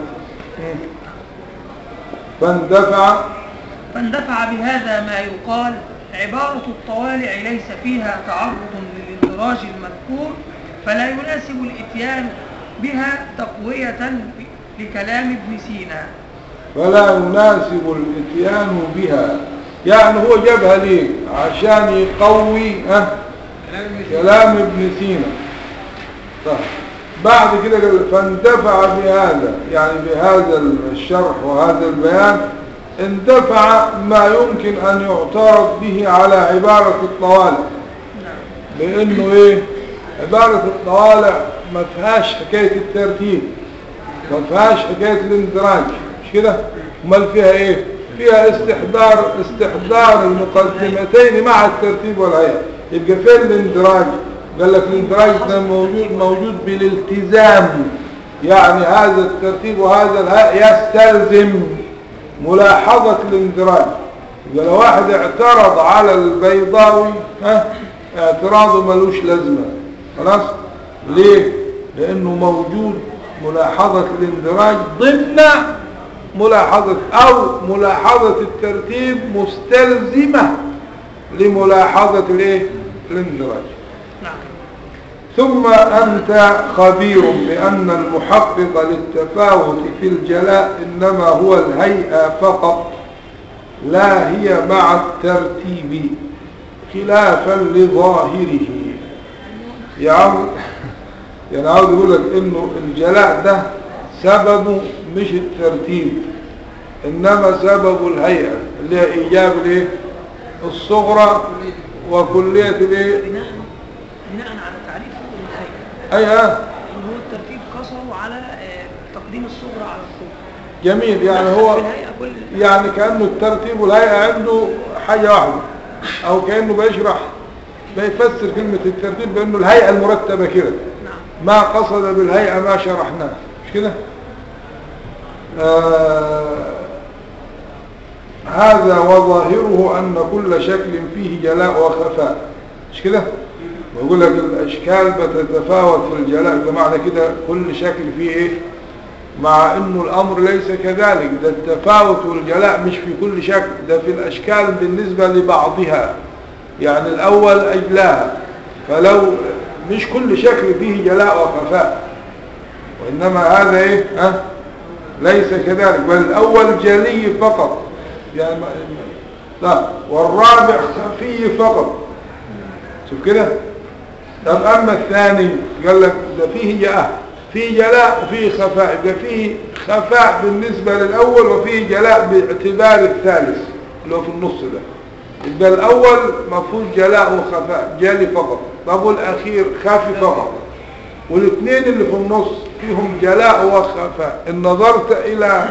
فاندفع فاندفع بهذا ما يقال عبارة الطوالع ليس فيها تعرض للاندراج المذكور فلا يناسب الاتيان بها تقوية لكلام ابن سينا فلا يناسب الاتيان بها يعني هو جابها ليه عشان يقوي ها كلام ابن سينا طيب بعد كده قال فاندفع بهذا يعني بهذا الشرح وهذا البيان اندفع ما يمكن ان يعترض به على عبارة الطوالع لانه ايه عبارة الطوالع ما فيهاش حكاية الترتيب ما فيهاش حكاية الاندراج مش كده امال فيها ايه فيها استحضار استحضار المقدمتين مع الترتيب والهيئة يبقى فين الاندراج قال لك الاندراج ده موجود موجود بالالتزام يعني هذا الترتيب وهذا الهيئة يستلزم ملاحظة الاندراج يبقى لو واحد اعترض على البيضاوي ها اعتراضه ملوش لازمة خلاص ليه لانه موجود ملاحظة الاندراج ضمن ملاحظة او ملاحظة الترتيب مستلزمة لملاحظة الايه الاندراج نعم ثم أنت خبير بأن المحقق للتفاوت في الجلاء إنما هو الهيئة فقط لا هي مع الترتيب خلافا لظاهره يعني يعني عاوز يقول لك انه الجلاء ده سببه مش الترتيب انما سببه الهيئة اللي هي ايجاب الايه الصغرى وكلية الايه بناء بناء على تعريف الهيئة ايها ان هو الترتيب قصره على آه، تقديم الصغرى على الكبرى جميل يعني دخل هو في الهيئة كل يعني كأنه الترتيب والهيئة عنده حاجة واحدة او كأنه بيشرح بيفسر كلمة الترتيب بأنه الهيئة المرتبة كده نعم ما قصد بالهيئة ما شرحناه مش كده آه هذا وظاهره أن كل شكل فيه جلاء وخفاء مش كده ويقول لك الأشكال بتتفاوت في الجلاء بمعنى كده كل شكل فيه إيه مع انه الامر ليس كذلك ده التفاوت والجلاء مش في كل شكل ده في الاشكال بالنسبة لبعضها يعني الاول اجلاها فلو مش كل شكل فيه جلاء وخفاء وانما هذا ايه ها ليس كذلك بل الاول جلي فقط يعني ما- لا والرابع خفي فقط شوف كده طب اما الثاني قال لك ده فيه جلاء فيه جلاء وفيه خفاء يبقى فيه خفاء بالنسبة للأول وفيه جلاء باعتبار الثالث اللي هو في النص ده يبقى الأول ما فيهوش جلاء وخفاء جالي فقط طب والأخير خافي فقط والاثنين اللي في النص فيهم جلاء وخفاء إن نظرت إلى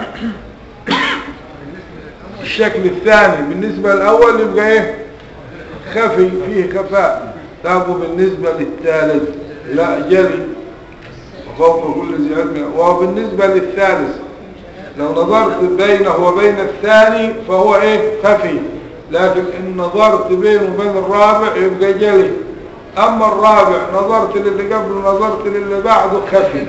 الشكل الثاني بالنسبة للأول يبقى إيه خفي فيه خفاء طب وبالنسبة للثالث لا جلي وفوق كل ذي علم وبالنسبة للثالث لو نظرت بينه وبين الثاني فهو ايه خفي لكن ان نظرت بينه وبين الرابع يبقى جلي اما الرابع نظرت للي قبله نظرت للي بعده خفي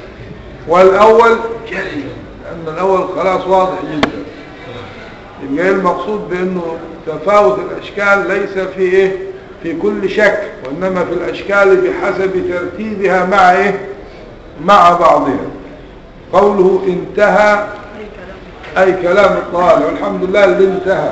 والاول جلي لان الاول خلاص واضح جدا يبقى ايه المقصود بانه تفاوت الاشكال ليس في ايه في كل شك وانما في الاشكال بحسب ترتيبها مع ايه مع بعضها قوله انتهى أي كلام الطالع والحمد لله اللي انتهى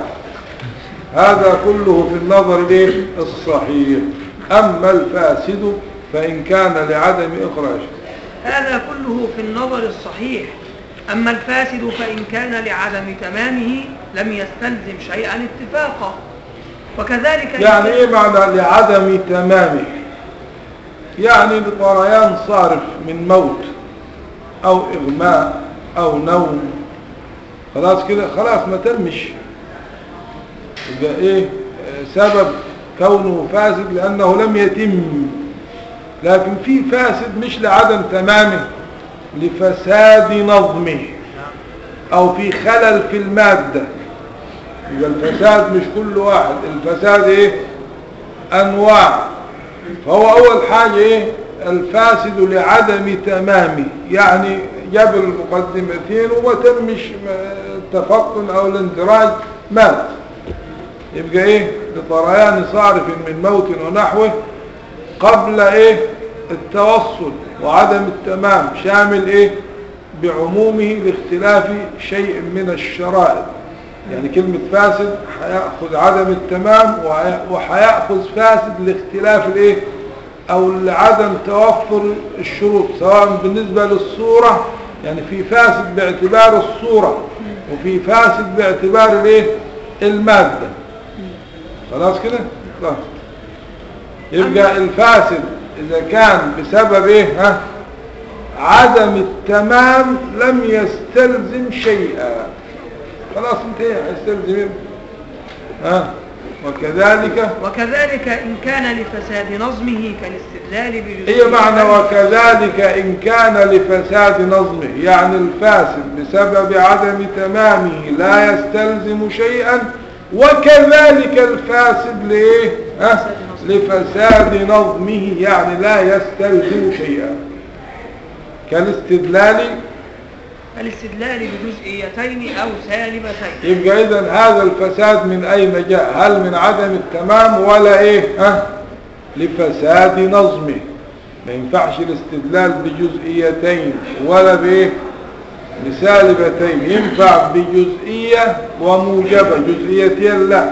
هذا كله في النظر الايه الصحيح أما الفاسد فإن كان لعدم إخراج هذا كله في النظر الصحيح أما الفاسد فإن كان لعدم تمامه لم يستلزم شيئا اتفاقا وكذلك يعني ايه معنى لعدم تمامه يعني لطريان صارف من موت او اغماء او نوم خلاص كده خلاص ما تمش يبقى ايه آه، سبب كونه فاسد لانه لم يتم لكن في فاسد مش لعدم تمامه لفساد نظمه او في خلل في المادة يبقى الفساد مش كل واحد الفساد ايه انواع فهو اول حاجة ايه الفاسد لعدم تمامه يعني جاب المقدمتين وما تمش التفطن او الاندراج مات يبقى ايه لطريان صارف من موت ونحوه قبل ايه التوصل وعدم التمام شامل ايه بعمومه لاختلاف شيء من الشرائط يعني كلمة فاسد هيأخذ عدم التمام وهي- وهيأخذ فاسد لاختلاف الايه او لعدم توفر الشروط سواء بالنسبة للصورة يعني في فاسد باعتبار الصورة وفي فاسد باعتبار الايه المادة خلاص كده خلاص يبقى الفاسد اذا كان بسبب ايه ها عدم التمام لم يستلزم شيئا خلاص انتهى هيستلزم ايه ها وكذلك وكذلك إن كان لفساد نظمه كالاستدلال بجزء هي معنى وكذلك إن كان لفساد نظمه يعني الفاسد بسبب عدم تمامه لا يستلزم شيئا وكذلك الفاسد لإيه؟ ها؟ لفساد نظمه يعني لا يستلزم شيئا كالاستدلال الاستدلال بجزئيتين أو سالبتين يبقى إذا هذا الفساد من أين جاء هل من عدم التمام ولا إيه ها لفساد نظمه ما ينفعش الاستدلال بجزئيتين ولا بإيه بسالبتين ينفع بجزئية وموجبة جزئيتين لا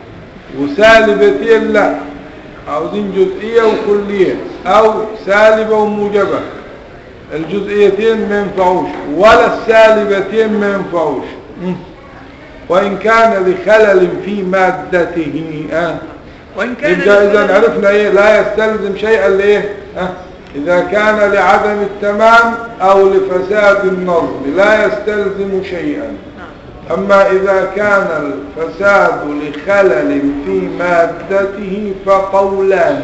وسالبتين لا عاوزين جزئية وكلية أو سالبة وموجبة الجزئيتين ما ينفعوش ولا السالبتين ما ينفعوش مم. وإن كان لخلل في مادته آه. وإن كان يبقى إذا لخلل- عرفنا إيه لا يستلزم شيئا لإيه آه. إذا كان لعدم التمام أو لفساد النظم لا يستلزم شيئا نعم. أما إذا كان الفساد لخلل في مادته فقولان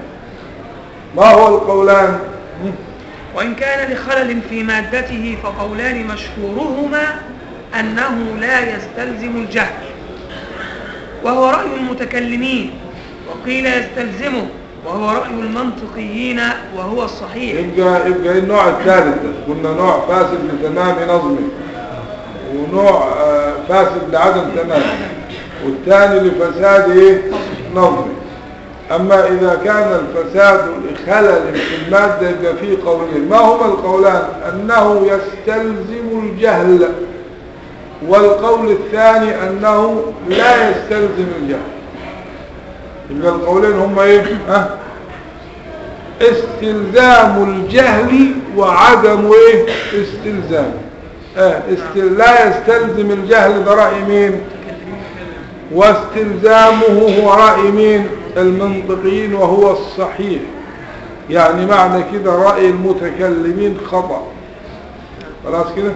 ما هو القولان مم. وإن كان لخلل في مادته فقولان مشهورهما أنه لا يستلزم الجهل وهو رأي المتكلمين وقيل يستلزمه وهو رأي المنطقيين وهو الصحيح يبقى يبقى النوع الثالث ده. قلنا نوع فاسد لتمام نظمه ونوع آه، فاسد لعدم تمامه والثاني لفساد ايه نظمه اما اذا كان الفساد لخلل في الماده يبقى فيه قولين ما هما القولان انه يستلزم الجهل والقول الثاني انه لا يستلزم الجهل يبقى القولين هما ايه ها استلزام الجهل وعدم ايه استلزام اه استل... لا يستلزم الجهل ده رأي مين واستلزامه هو رأي مين المنطقيين وهو الصحيح يعني معنى كده رأي المتكلمين خطأ خلاص كده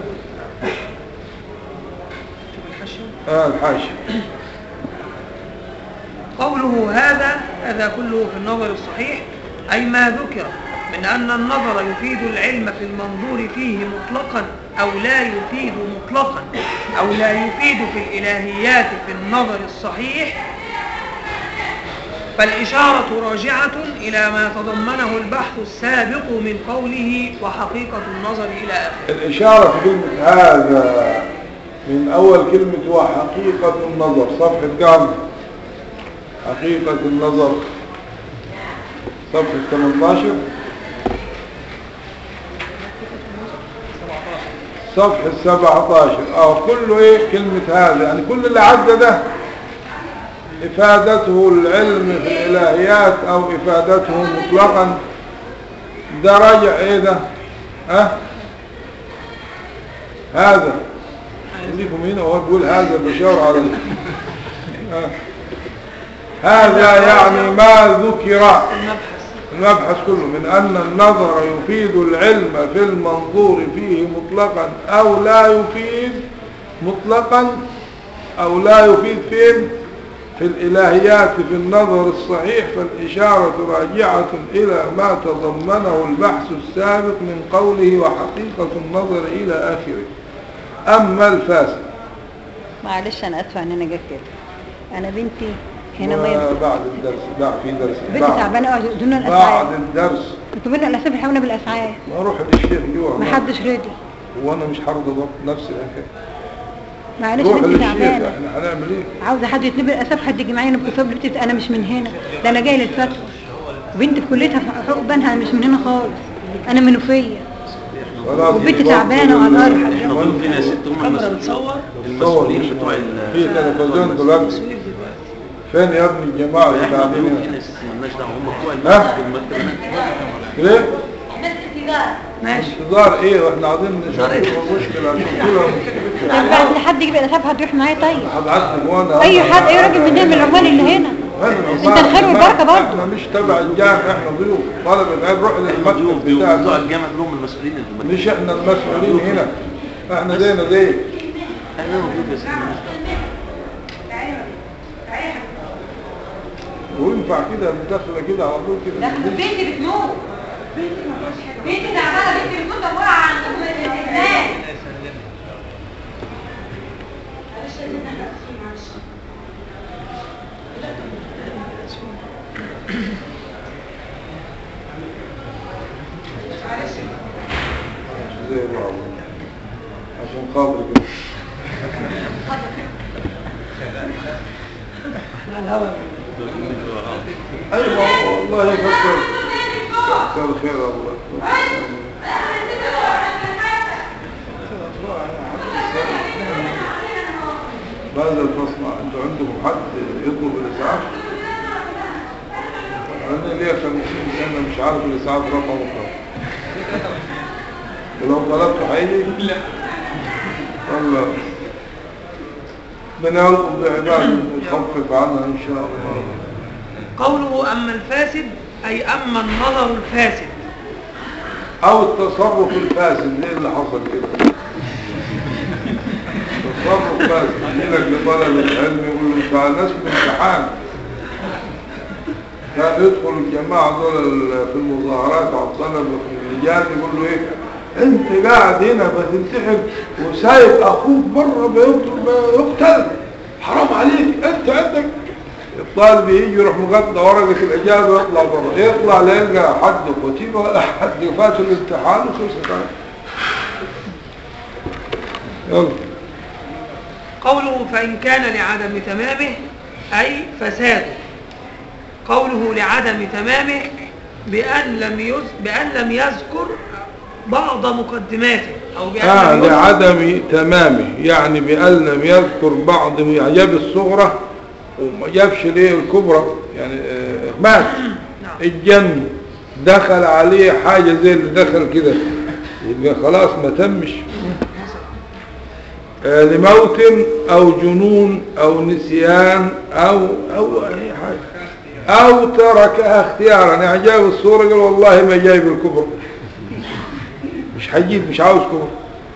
آه الحاشية قوله هذا هذا كله في النظر الصحيح أي ما ذكر من أن النظر يفيد العلم في المنظور فيه مطلقا أو لا يفيد مطلقا أو لا يفيد في الإلهيات في النظر الصحيح فالإشارة راجعة إلى ما تضمنه البحث السابق من قوله وحقيقة النظر إلى آخره الإشارة في كلمة هذا من أول كلمة هو حقيقة النظر صفحة كام حقيقة النظر صفحة 18 صفحة 17 اه كله ايه كلمة هذا يعني كل اللي عدى ده إفادته العلم في الإلهيات أو إفادته مطلقا ده راجع ايه ده ها هذا خليكم هنا وهو بيقول هذا بشار على ال- ها. هذا يعني ما ذكر المبحث المبحث كله من أن النظر يفيد العلم في المنظور فيه مطلقا أو لا يفيد مطلقا أو لا يفيد فين في الإلهيات في النظر الصحيح فالإشارة راجعة إلى ما تضمنه البحث السابق من قوله وحقيقة النظر إلى آخره أما الفاسد معلش انا اسفه ان انا جت كده انا بنتي هنا ما بعد الدرس بعد في درس بنتي بعد, تعبانه قوي دون بعد الاسعاف الدرس انتوا بدنا الاسعاف الحقونا بالاسعاف ما اروح للشيخ جوا ما حدش راضي وانا مش هرضى ضبط نفس الحكايه معلش روح بنتي للشيخ تعبانه احنا هنعمل ايه عاوزه حد يتنبه الاسعاف حد يجي معايا نبقى صبر بنتي انا مش من هنا ده انا جاي للفتوى وبنتي في كليتها في حقوق بنها انا مش من هنا خالص انا منوفيه خلاص وبنتي يبقى تعبانه كل- وعلى الارض احنا ضيوفين يا ست هم كاميرا المسؤولين بتصور المسؤولين بتوع ال في تلفزيون دلوقتي فين يا ابني الجماعه اللي احنا قاعدين ضيوفين هنا يا ست مالناش دعوه هم بتوع ها؟ المسؤولين ليه ماشي انتظار ايه واحنا عايزين نشوف انتظار ايه؟ المشكله عشان كده طب بعد حد يجيب الاسعاف هتروح معايا طيب هبعت لك وانا اي حد اي راجل من من العمال اللي هنا انت الخير والبركه برضه احنا مش تبع الجامع احنا ضيوف طلبة عيب روح ضيوف للمكتب ضيوف بتوع بتاعنا الجامعه كلهم المسؤولين اللي في مش احنا المسؤولين هنا احنا زينا زي احنا موجود يا ست مالناش دعوة. وينفع كده الدخله كده على طول كده بنتي بتموت بنتي تعبانه بنتي بتموت واقعه عند الناس زي بعض عشان خاطر كده ايوه والله كتر كتر خير الله ماذا تصنع انتوا عندكم حد يطلب الاسعاف انا ليا 50 سنه مش عارف الاسعاف رقمه كام ولو طلبته هيجي لا والله بنرقب بعباده يخفف عنها ان شاء الله قوله أما الفاسد أي أما النظر الفاسد او التصرف الفاسد ايه اللي حصل كده تصرف فاسد يجيلك لطلب العلم يقول له انت على ناس في امتحان كان يدخل الجماعة دول ال- في المظاهرات على الطلبة في اللجان يقول له ايه انت قاعد هنا بتنتحب وسايب اخوك بره بيقتل بيقتل حرام عليك انت عندك الطالب يجي يروح مغطى ورقة الإجابة ويطلع بره يطلع لا يلقى حد قتيل ولا حد فات الامتحان وخلصت عليه. يلا قوله فإن كان لعدم تمامه أي فساده قوله لعدم تمامه بأن لم يز... بأن لم يذكر بعض مقدماته أو بأن آه لم يذكر لعدم تمامه يعني بأن لم يذكر بعض يعني جاب الصغرى وما جابش ليه الكبرى يعني آه مات الجن دخل عليه حاجة زي اللي دخل كده يبقى خلاص ما تمش آه، لموت او جنون او نسيان او او اي حاجة او تركها اختيارا يعني جايب الصورة قال والله ما جايب الكفر مش هجيب مش عاوز كفر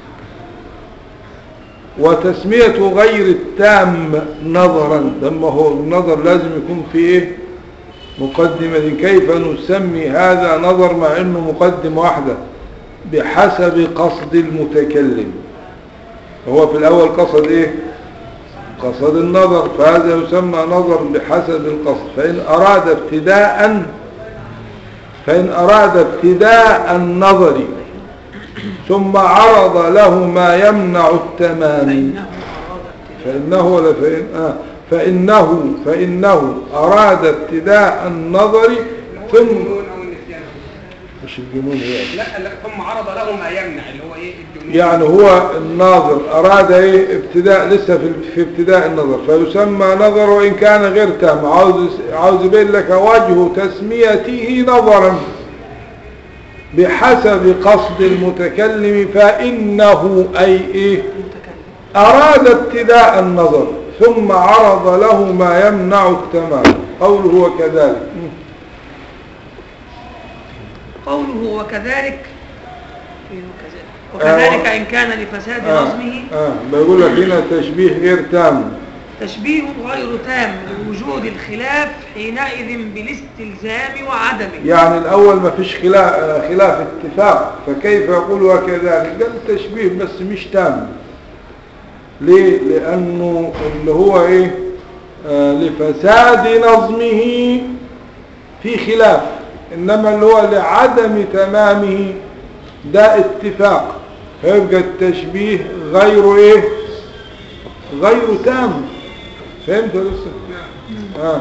وتسمية غير التام نظرا لما هو النظر لازم يكون في ايه مقدمة كيف نسمي هذا نظر مع انه مقدمة واحدة بحسب قصد المتكلم هو في الاول قصد ايه قصد النظر فهذا يسمى نظر بحسب القصد فإن أراد ابتداء فإن أراد ابتداء النظر ثم عرض له ما يمنع التمام فإنه ولا فإن آه فإنه فإنه أراد ابتداء النظر ثم الجنون او النسيان مش الجنون هي لا لا ثم عرض له ما يمنع اللي هو ايه الجنون يعني هو الناظر أراد إيه ابتداء لسه في, في ابتداء النظر فيسمى نظر وإن كان غير تام عاوز عاوز يبين لك وجه تسميته نظرا بحسب قصد المتكلم فإنه أي إيه أراد ابتداء النظر ثم عرض له ما يمنع التمام قوله وكذلك قوله وكذلك وكذلك إن كان لفساد آه نظمه آه بيقول لك هنا تشبيه غير تام تشبيه غير تام لوجود الخلاف حينئذ بالاستلزام وعدمه يعني الأول ما فيش خلاف, خلاف اتفاق فكيف يقول وكذلك ده التشبيه بس مش تام ليه لأنه اللي هو إيه آه لفساد نظمه في خلاف إنما اللي هو لعدم تمامه ده اتفاق فيبقى التشبيه غير إيه غير تام فهمت ولا لسه آه.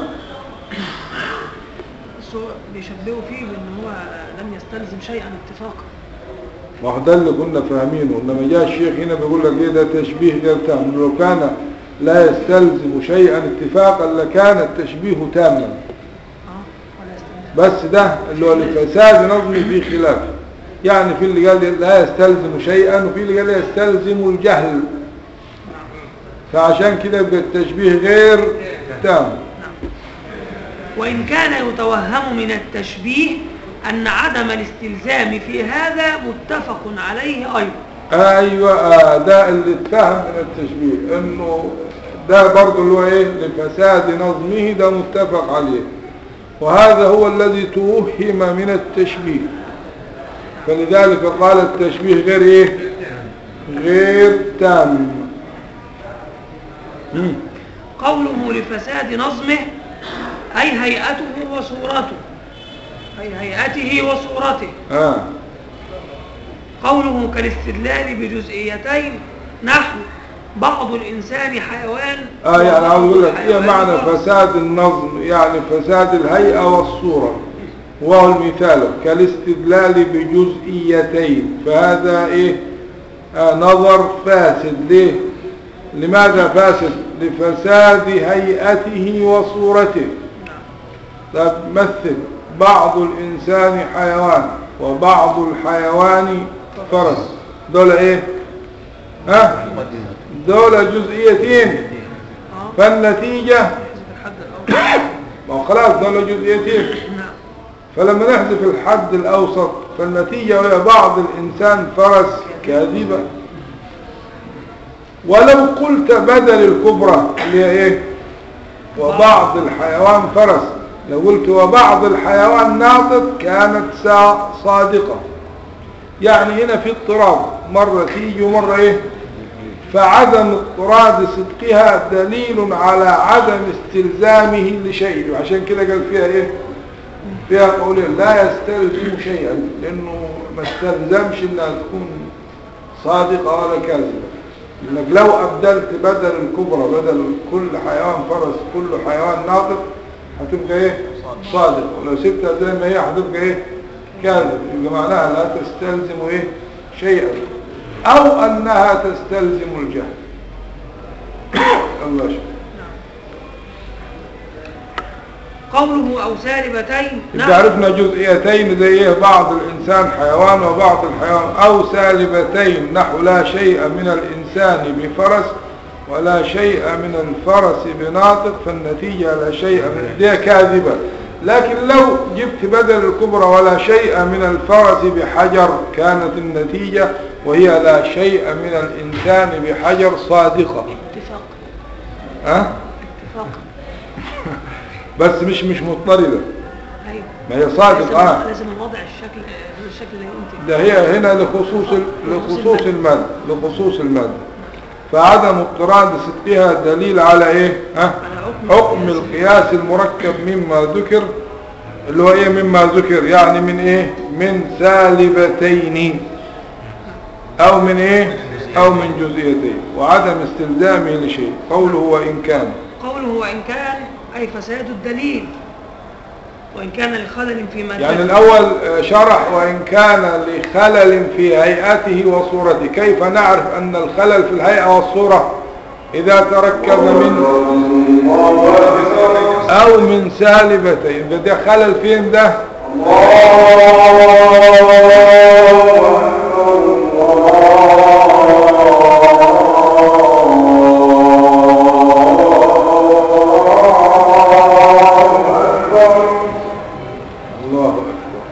بس هو بيشبهوا فيه بأن هو لم يستلزم شيئا اتفاقا ما هو ده اللي كنا فاهمينه انما جاء الشيخ هنا بيقول لك ايه ده تشبيه غير تام لو كان لا يستلزم شيئا اتفاقا لكان التشبيه تاما اه ولا يستلزم بس ده اللي هو لفساد نظم في خلاف يعني في اللي قال لا يستلزم شيئا وفي اللي قال يستلزم الجهل فعشان كده يبقى التشبيه غير تام وإن كان يتوهم من التشبيه أن عدم الاستلزام في هذا متفق عليه أيضا ايوه آه ده اللي اتفهم من التشبيه انه ده برضه اللي هو ايه لفساد نظمه ده متفق عليه وهذا هو الذي توهم من التشبيه فلذلك قال التشبيه غير ايه غير تام مم. قوله لفساد نظمه أي هيئته وصورته أي هيئته وصورته اه قوله كالاستدلال بجزئيتين نحو بعض الإنسان حيوان اه يعني عاوز اقول لك ايه الحيوان معنى فرد. فساد النظم يعني فساد الهيئة والصورة وهو المثال كالاستدلال بجزئيتين فهذا ايه آه نظر فاسد ليه لماذا فاسد لفساد هيئته وصورته طب مثل بعض الإنسان حيوان وبعض الحيوان فرس دول ايه ها دول جزئيتين آه. فالنتيجة يحذف الحد الأول ما هو خلاص دول جزئيتين نعم فلما نحذف الحد الأوسط فالنتيجة هي بعض الإنسان فرس كاذبة ولو قلت بدل الكبرى اللي هي ايه وبعض الحيوان فرس لو قلت وبعض الحيوان ناطق كانت سا- صادقة يعني هنا في اضطراب مرة تيجي ومرة ايه فعدم اضطراد صدقها دليل على عدم استلزامه لشيء وعشان كده قال فيها ايه فيها قولين لا يستلزم شيئا لانه ما استلزمش انها تكون صادقة ولا كاذبة انك لو ابدلت بدل الكبرى بدل كل حيوان فرس كل حيوان ناطق هتبقى ايه صادق ولو سبتها زي ما هي هتبقى ايه كاذب يبقى معناها لا تستلزم ايه شيئا او انها تستلزم الجهل الله شكرا قوله أو سالبتين إذا عرفنا جزئيتين زي إيه بعض الإنسان حيوان وبعض الحيوان أو سالبتين نحو لا شيء من الإنسان بفرس ولا شيء من الفرس بناطق فالنتيجة لا شيء من دي كاذبة لكن لو جبت بدل الكبرى ولا شيء من الفرس بحجر كانت النتيجة وهي لا شيء من الإنسان بحجر صادقة اتفاق أه؟ اتفاق بس مش مش مضطردة أيوه ما هي صادقة لازم, آه. لازم الوضع الشكل الشكل اللي انت ده هي هنا لخصوص ال- لخصوص المادة لخصوص المادة فعدم اضطراد صدقها دليل على ايه ها على حكم حكم القياس المركب مما ذكر اللي هو ايه مما ذكر يعني من ايه من سالبتين او من ايه او من جزئيتين وعدم استلزامه لشيء قوله وان كان قوله وإن كان أي فساد الدليل وإن كان لخلل في مادته يعني الأول آه، شرح وإن كان لخلل في هيئته وصورته كيف نعرف أن الخلل في الهيئة والصورة إذا تركب من أو من سالبتين ده, ده خلل فين ده الله أكبر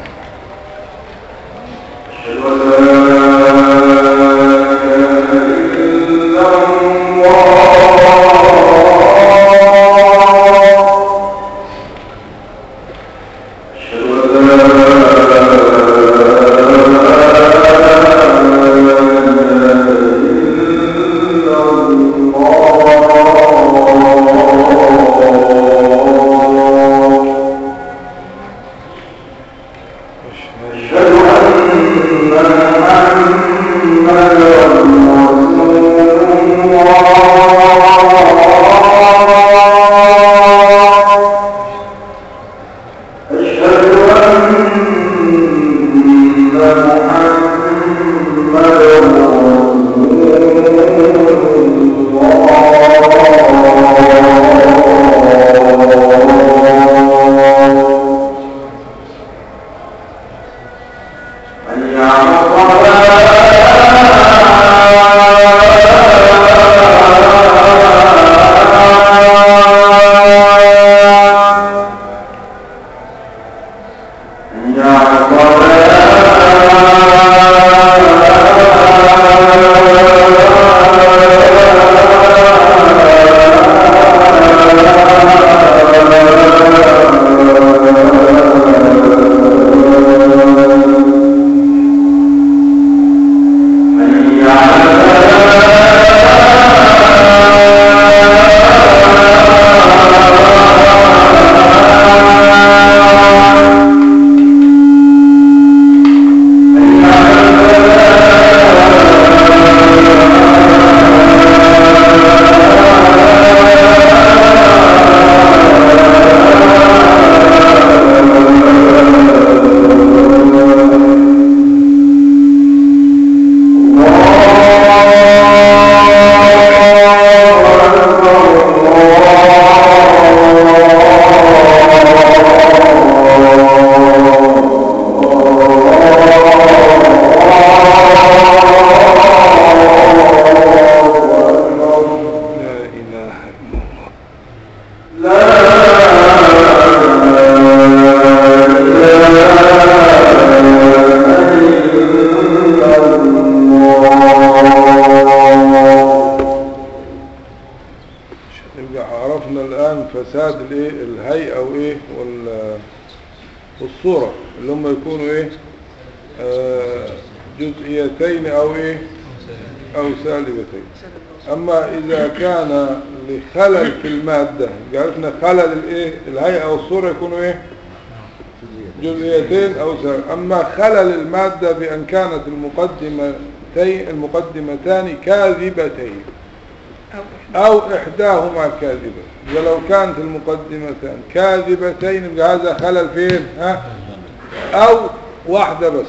لا إله إلا الله يبقى عرفنا الآن فساد الايه الهيئة وايه وال والصورة اللي هم يكونوا ايه آه جزئيتين او ايه او سالبتين اما اذا كان لخلل في المادة يبقى عرفنا خلل الايه الهيئة والصورة يكونوا ايه جزئيتين او سالب اما خلل المادة بان كانت المقدمتين المقدمتان كاذبتين أو إحداهما كاذبة ولو كانت المقدمتان كاذبتين يبقى هذا خلل فين ها أو واحدة بس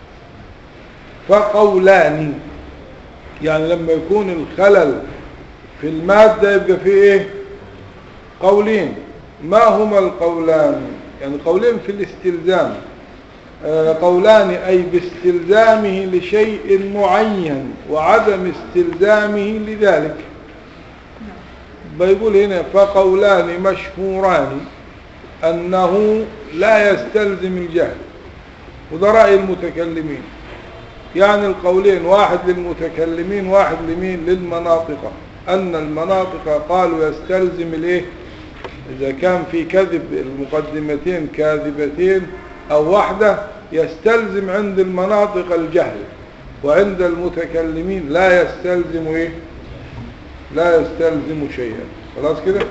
فقولان يعني لما يكون الخلل في المادة يبقى فيه إيه قولين ما هما القولان يعني قولين في الاستلزام آه، قولان أي باستلزامه لشيء معين وعدم استلزامه لذلك بيقول هنا فقولان مشهوران أنه لا يستلزم الجهل وده رأي المتكلمين يعني القولين واحد للمتكلمين واحد لمين للمناطق أن المناطق قالوا يستلزم الايه إذا كان في كذب المقدمتين كاذبتين أو واحدة يستلزم عند المناطق الجهل وعند المتكلمين لا يستلزم إيه لا يستلزم شيئا خلاص كده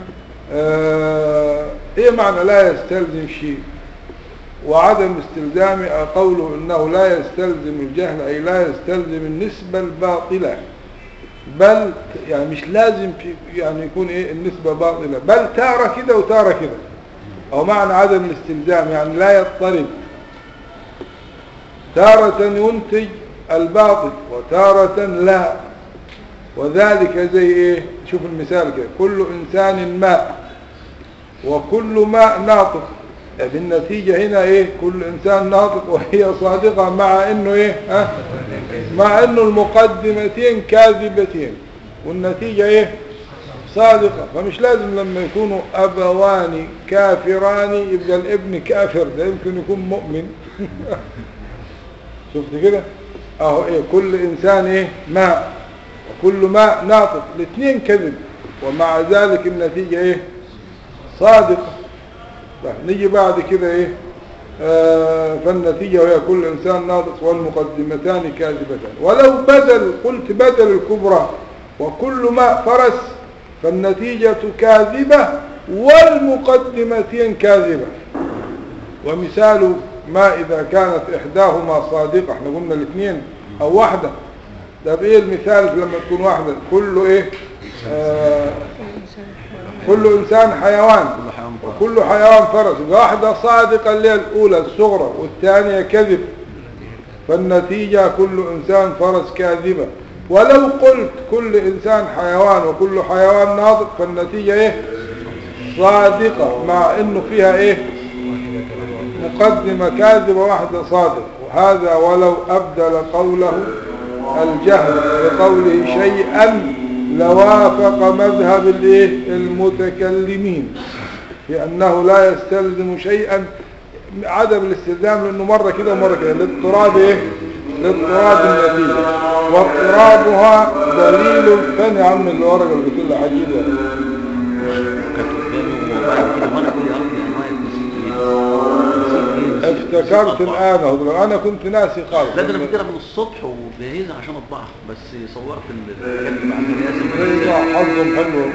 آه ايه معنى لا يستلزم شيء وعدم استلزام قوله انه لا يستلزم الجهل اي لا يستلزم النسبة الباطلة بل يعني مش لازم في يعني يكون ايه النسبة باطلة بل تارة كده وتارة كده او معنى عدم الاستلزام يعني لا يضطرب تارة ينتج الباطل وتارة لا وذلك زي ايه شوف المثال كده كل انسان ماء وكل ماء ناطق يعني بالنتيجة هنا ايه كل انسان ناطق وهي صادقة مع انه ايه ها مع انه المقدمتين كاذبتين والنتيجة ايه صادقة فمش لازم لما يكونوا ابوان كافران يبقى الابن كافر ده يمكن يكون مؤمن شفت كده اهو ايه كل انسان ايه ماء وكل ماء ناطق الاثنين كذب ومع ذلك النتيجة ايه صادقة طيب نيجي بعد كده ايه آه فالنتيجة وهي كل انسان ناطق والمقدمتان كاذبتان ولو بدل قلت بدل الكبرى وكل ماء فرس فالنتيجة كاذبة والمقدمتين كاذبة ومثال ما إذا كانت إحداهما صادقة احنا قلنا الاثنين أو واحدة طب إيه المثال لما تكون واحدة كله إيه آه كل إنسان حيوان كل حيوان فرس. وكل حيوان فرس واحدة صادقة اللي هي الأولى الصغرى والثانية كذب فالنتيجة كل إنسان فرس كاذبة ولو قلت كل إنسان حيوان وكل حيوان ناطق فالنتيجة إيه صادقة مع إنه فيها إيه مقدمة كاذبة واحدة صادق وهذا ولو أبدل قوله الجهل بقوله شيئا لوافق مذهب الإيه؟ المتكلمين في أنه لا يستلزم شيئا عدم الاستلزام لأنه مرة كده ومرة كده الاضطراب إيه؟ لاضطراب النتيجة واضطرابها دليل ثاني يا عم الورقة اللي بتقول لي حديد كانت قدامي وبعد كده وانا كل ارضي انواع نسيت ايه نسيت ايه افتكرت نسيت الآن أهو أنا كنت ناسي خالص لا ده انا فاكرها من الصبح وجهزها عشان اطبعها بس صورت الحاجات اللي بعد أيوة، حظهم حلو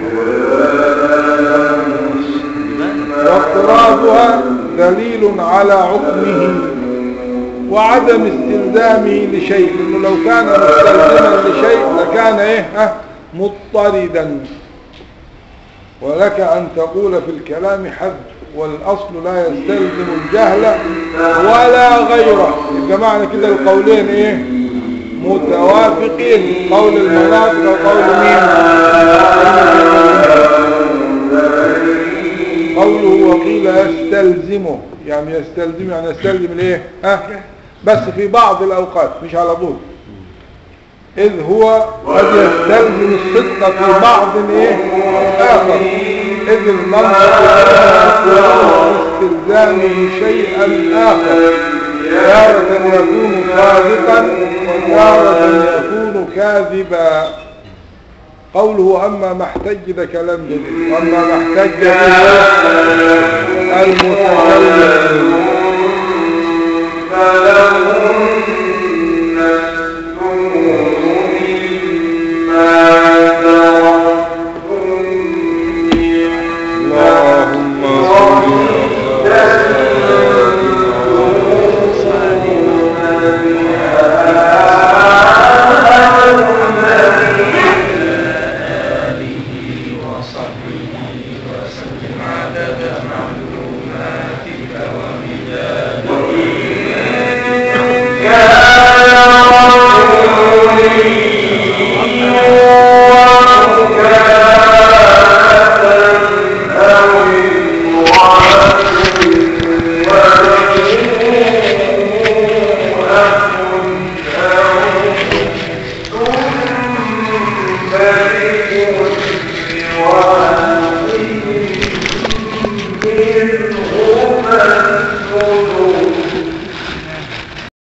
الرئاسه واضطرابها دليل على حكمه وعدم استلزامه لشيء لأنه لو كان مستلزما لشيء لكان ايه ها مضطردا ولك أن تقول في الكلام حد والأصل لا يستلزم الجهل ولا غيره يبقى معنى كده القولين ايه متوافقين قول المناطق وقول مين قوله وقيل يستلزمه يعني يستلزم يعني يستلزم الايه ها بس في بعض الاوقات مش على طول اذ هو قد يستلزم الصدق في بعض ايه اخر اذ المنطق استلزامه شيئا اخر تارة يكون صادقا وتارة يكون كاذبا قوله أما ما احتج ده كلام جديد وأما ما احتج به المتكلم اللهم صل كان شريك سواه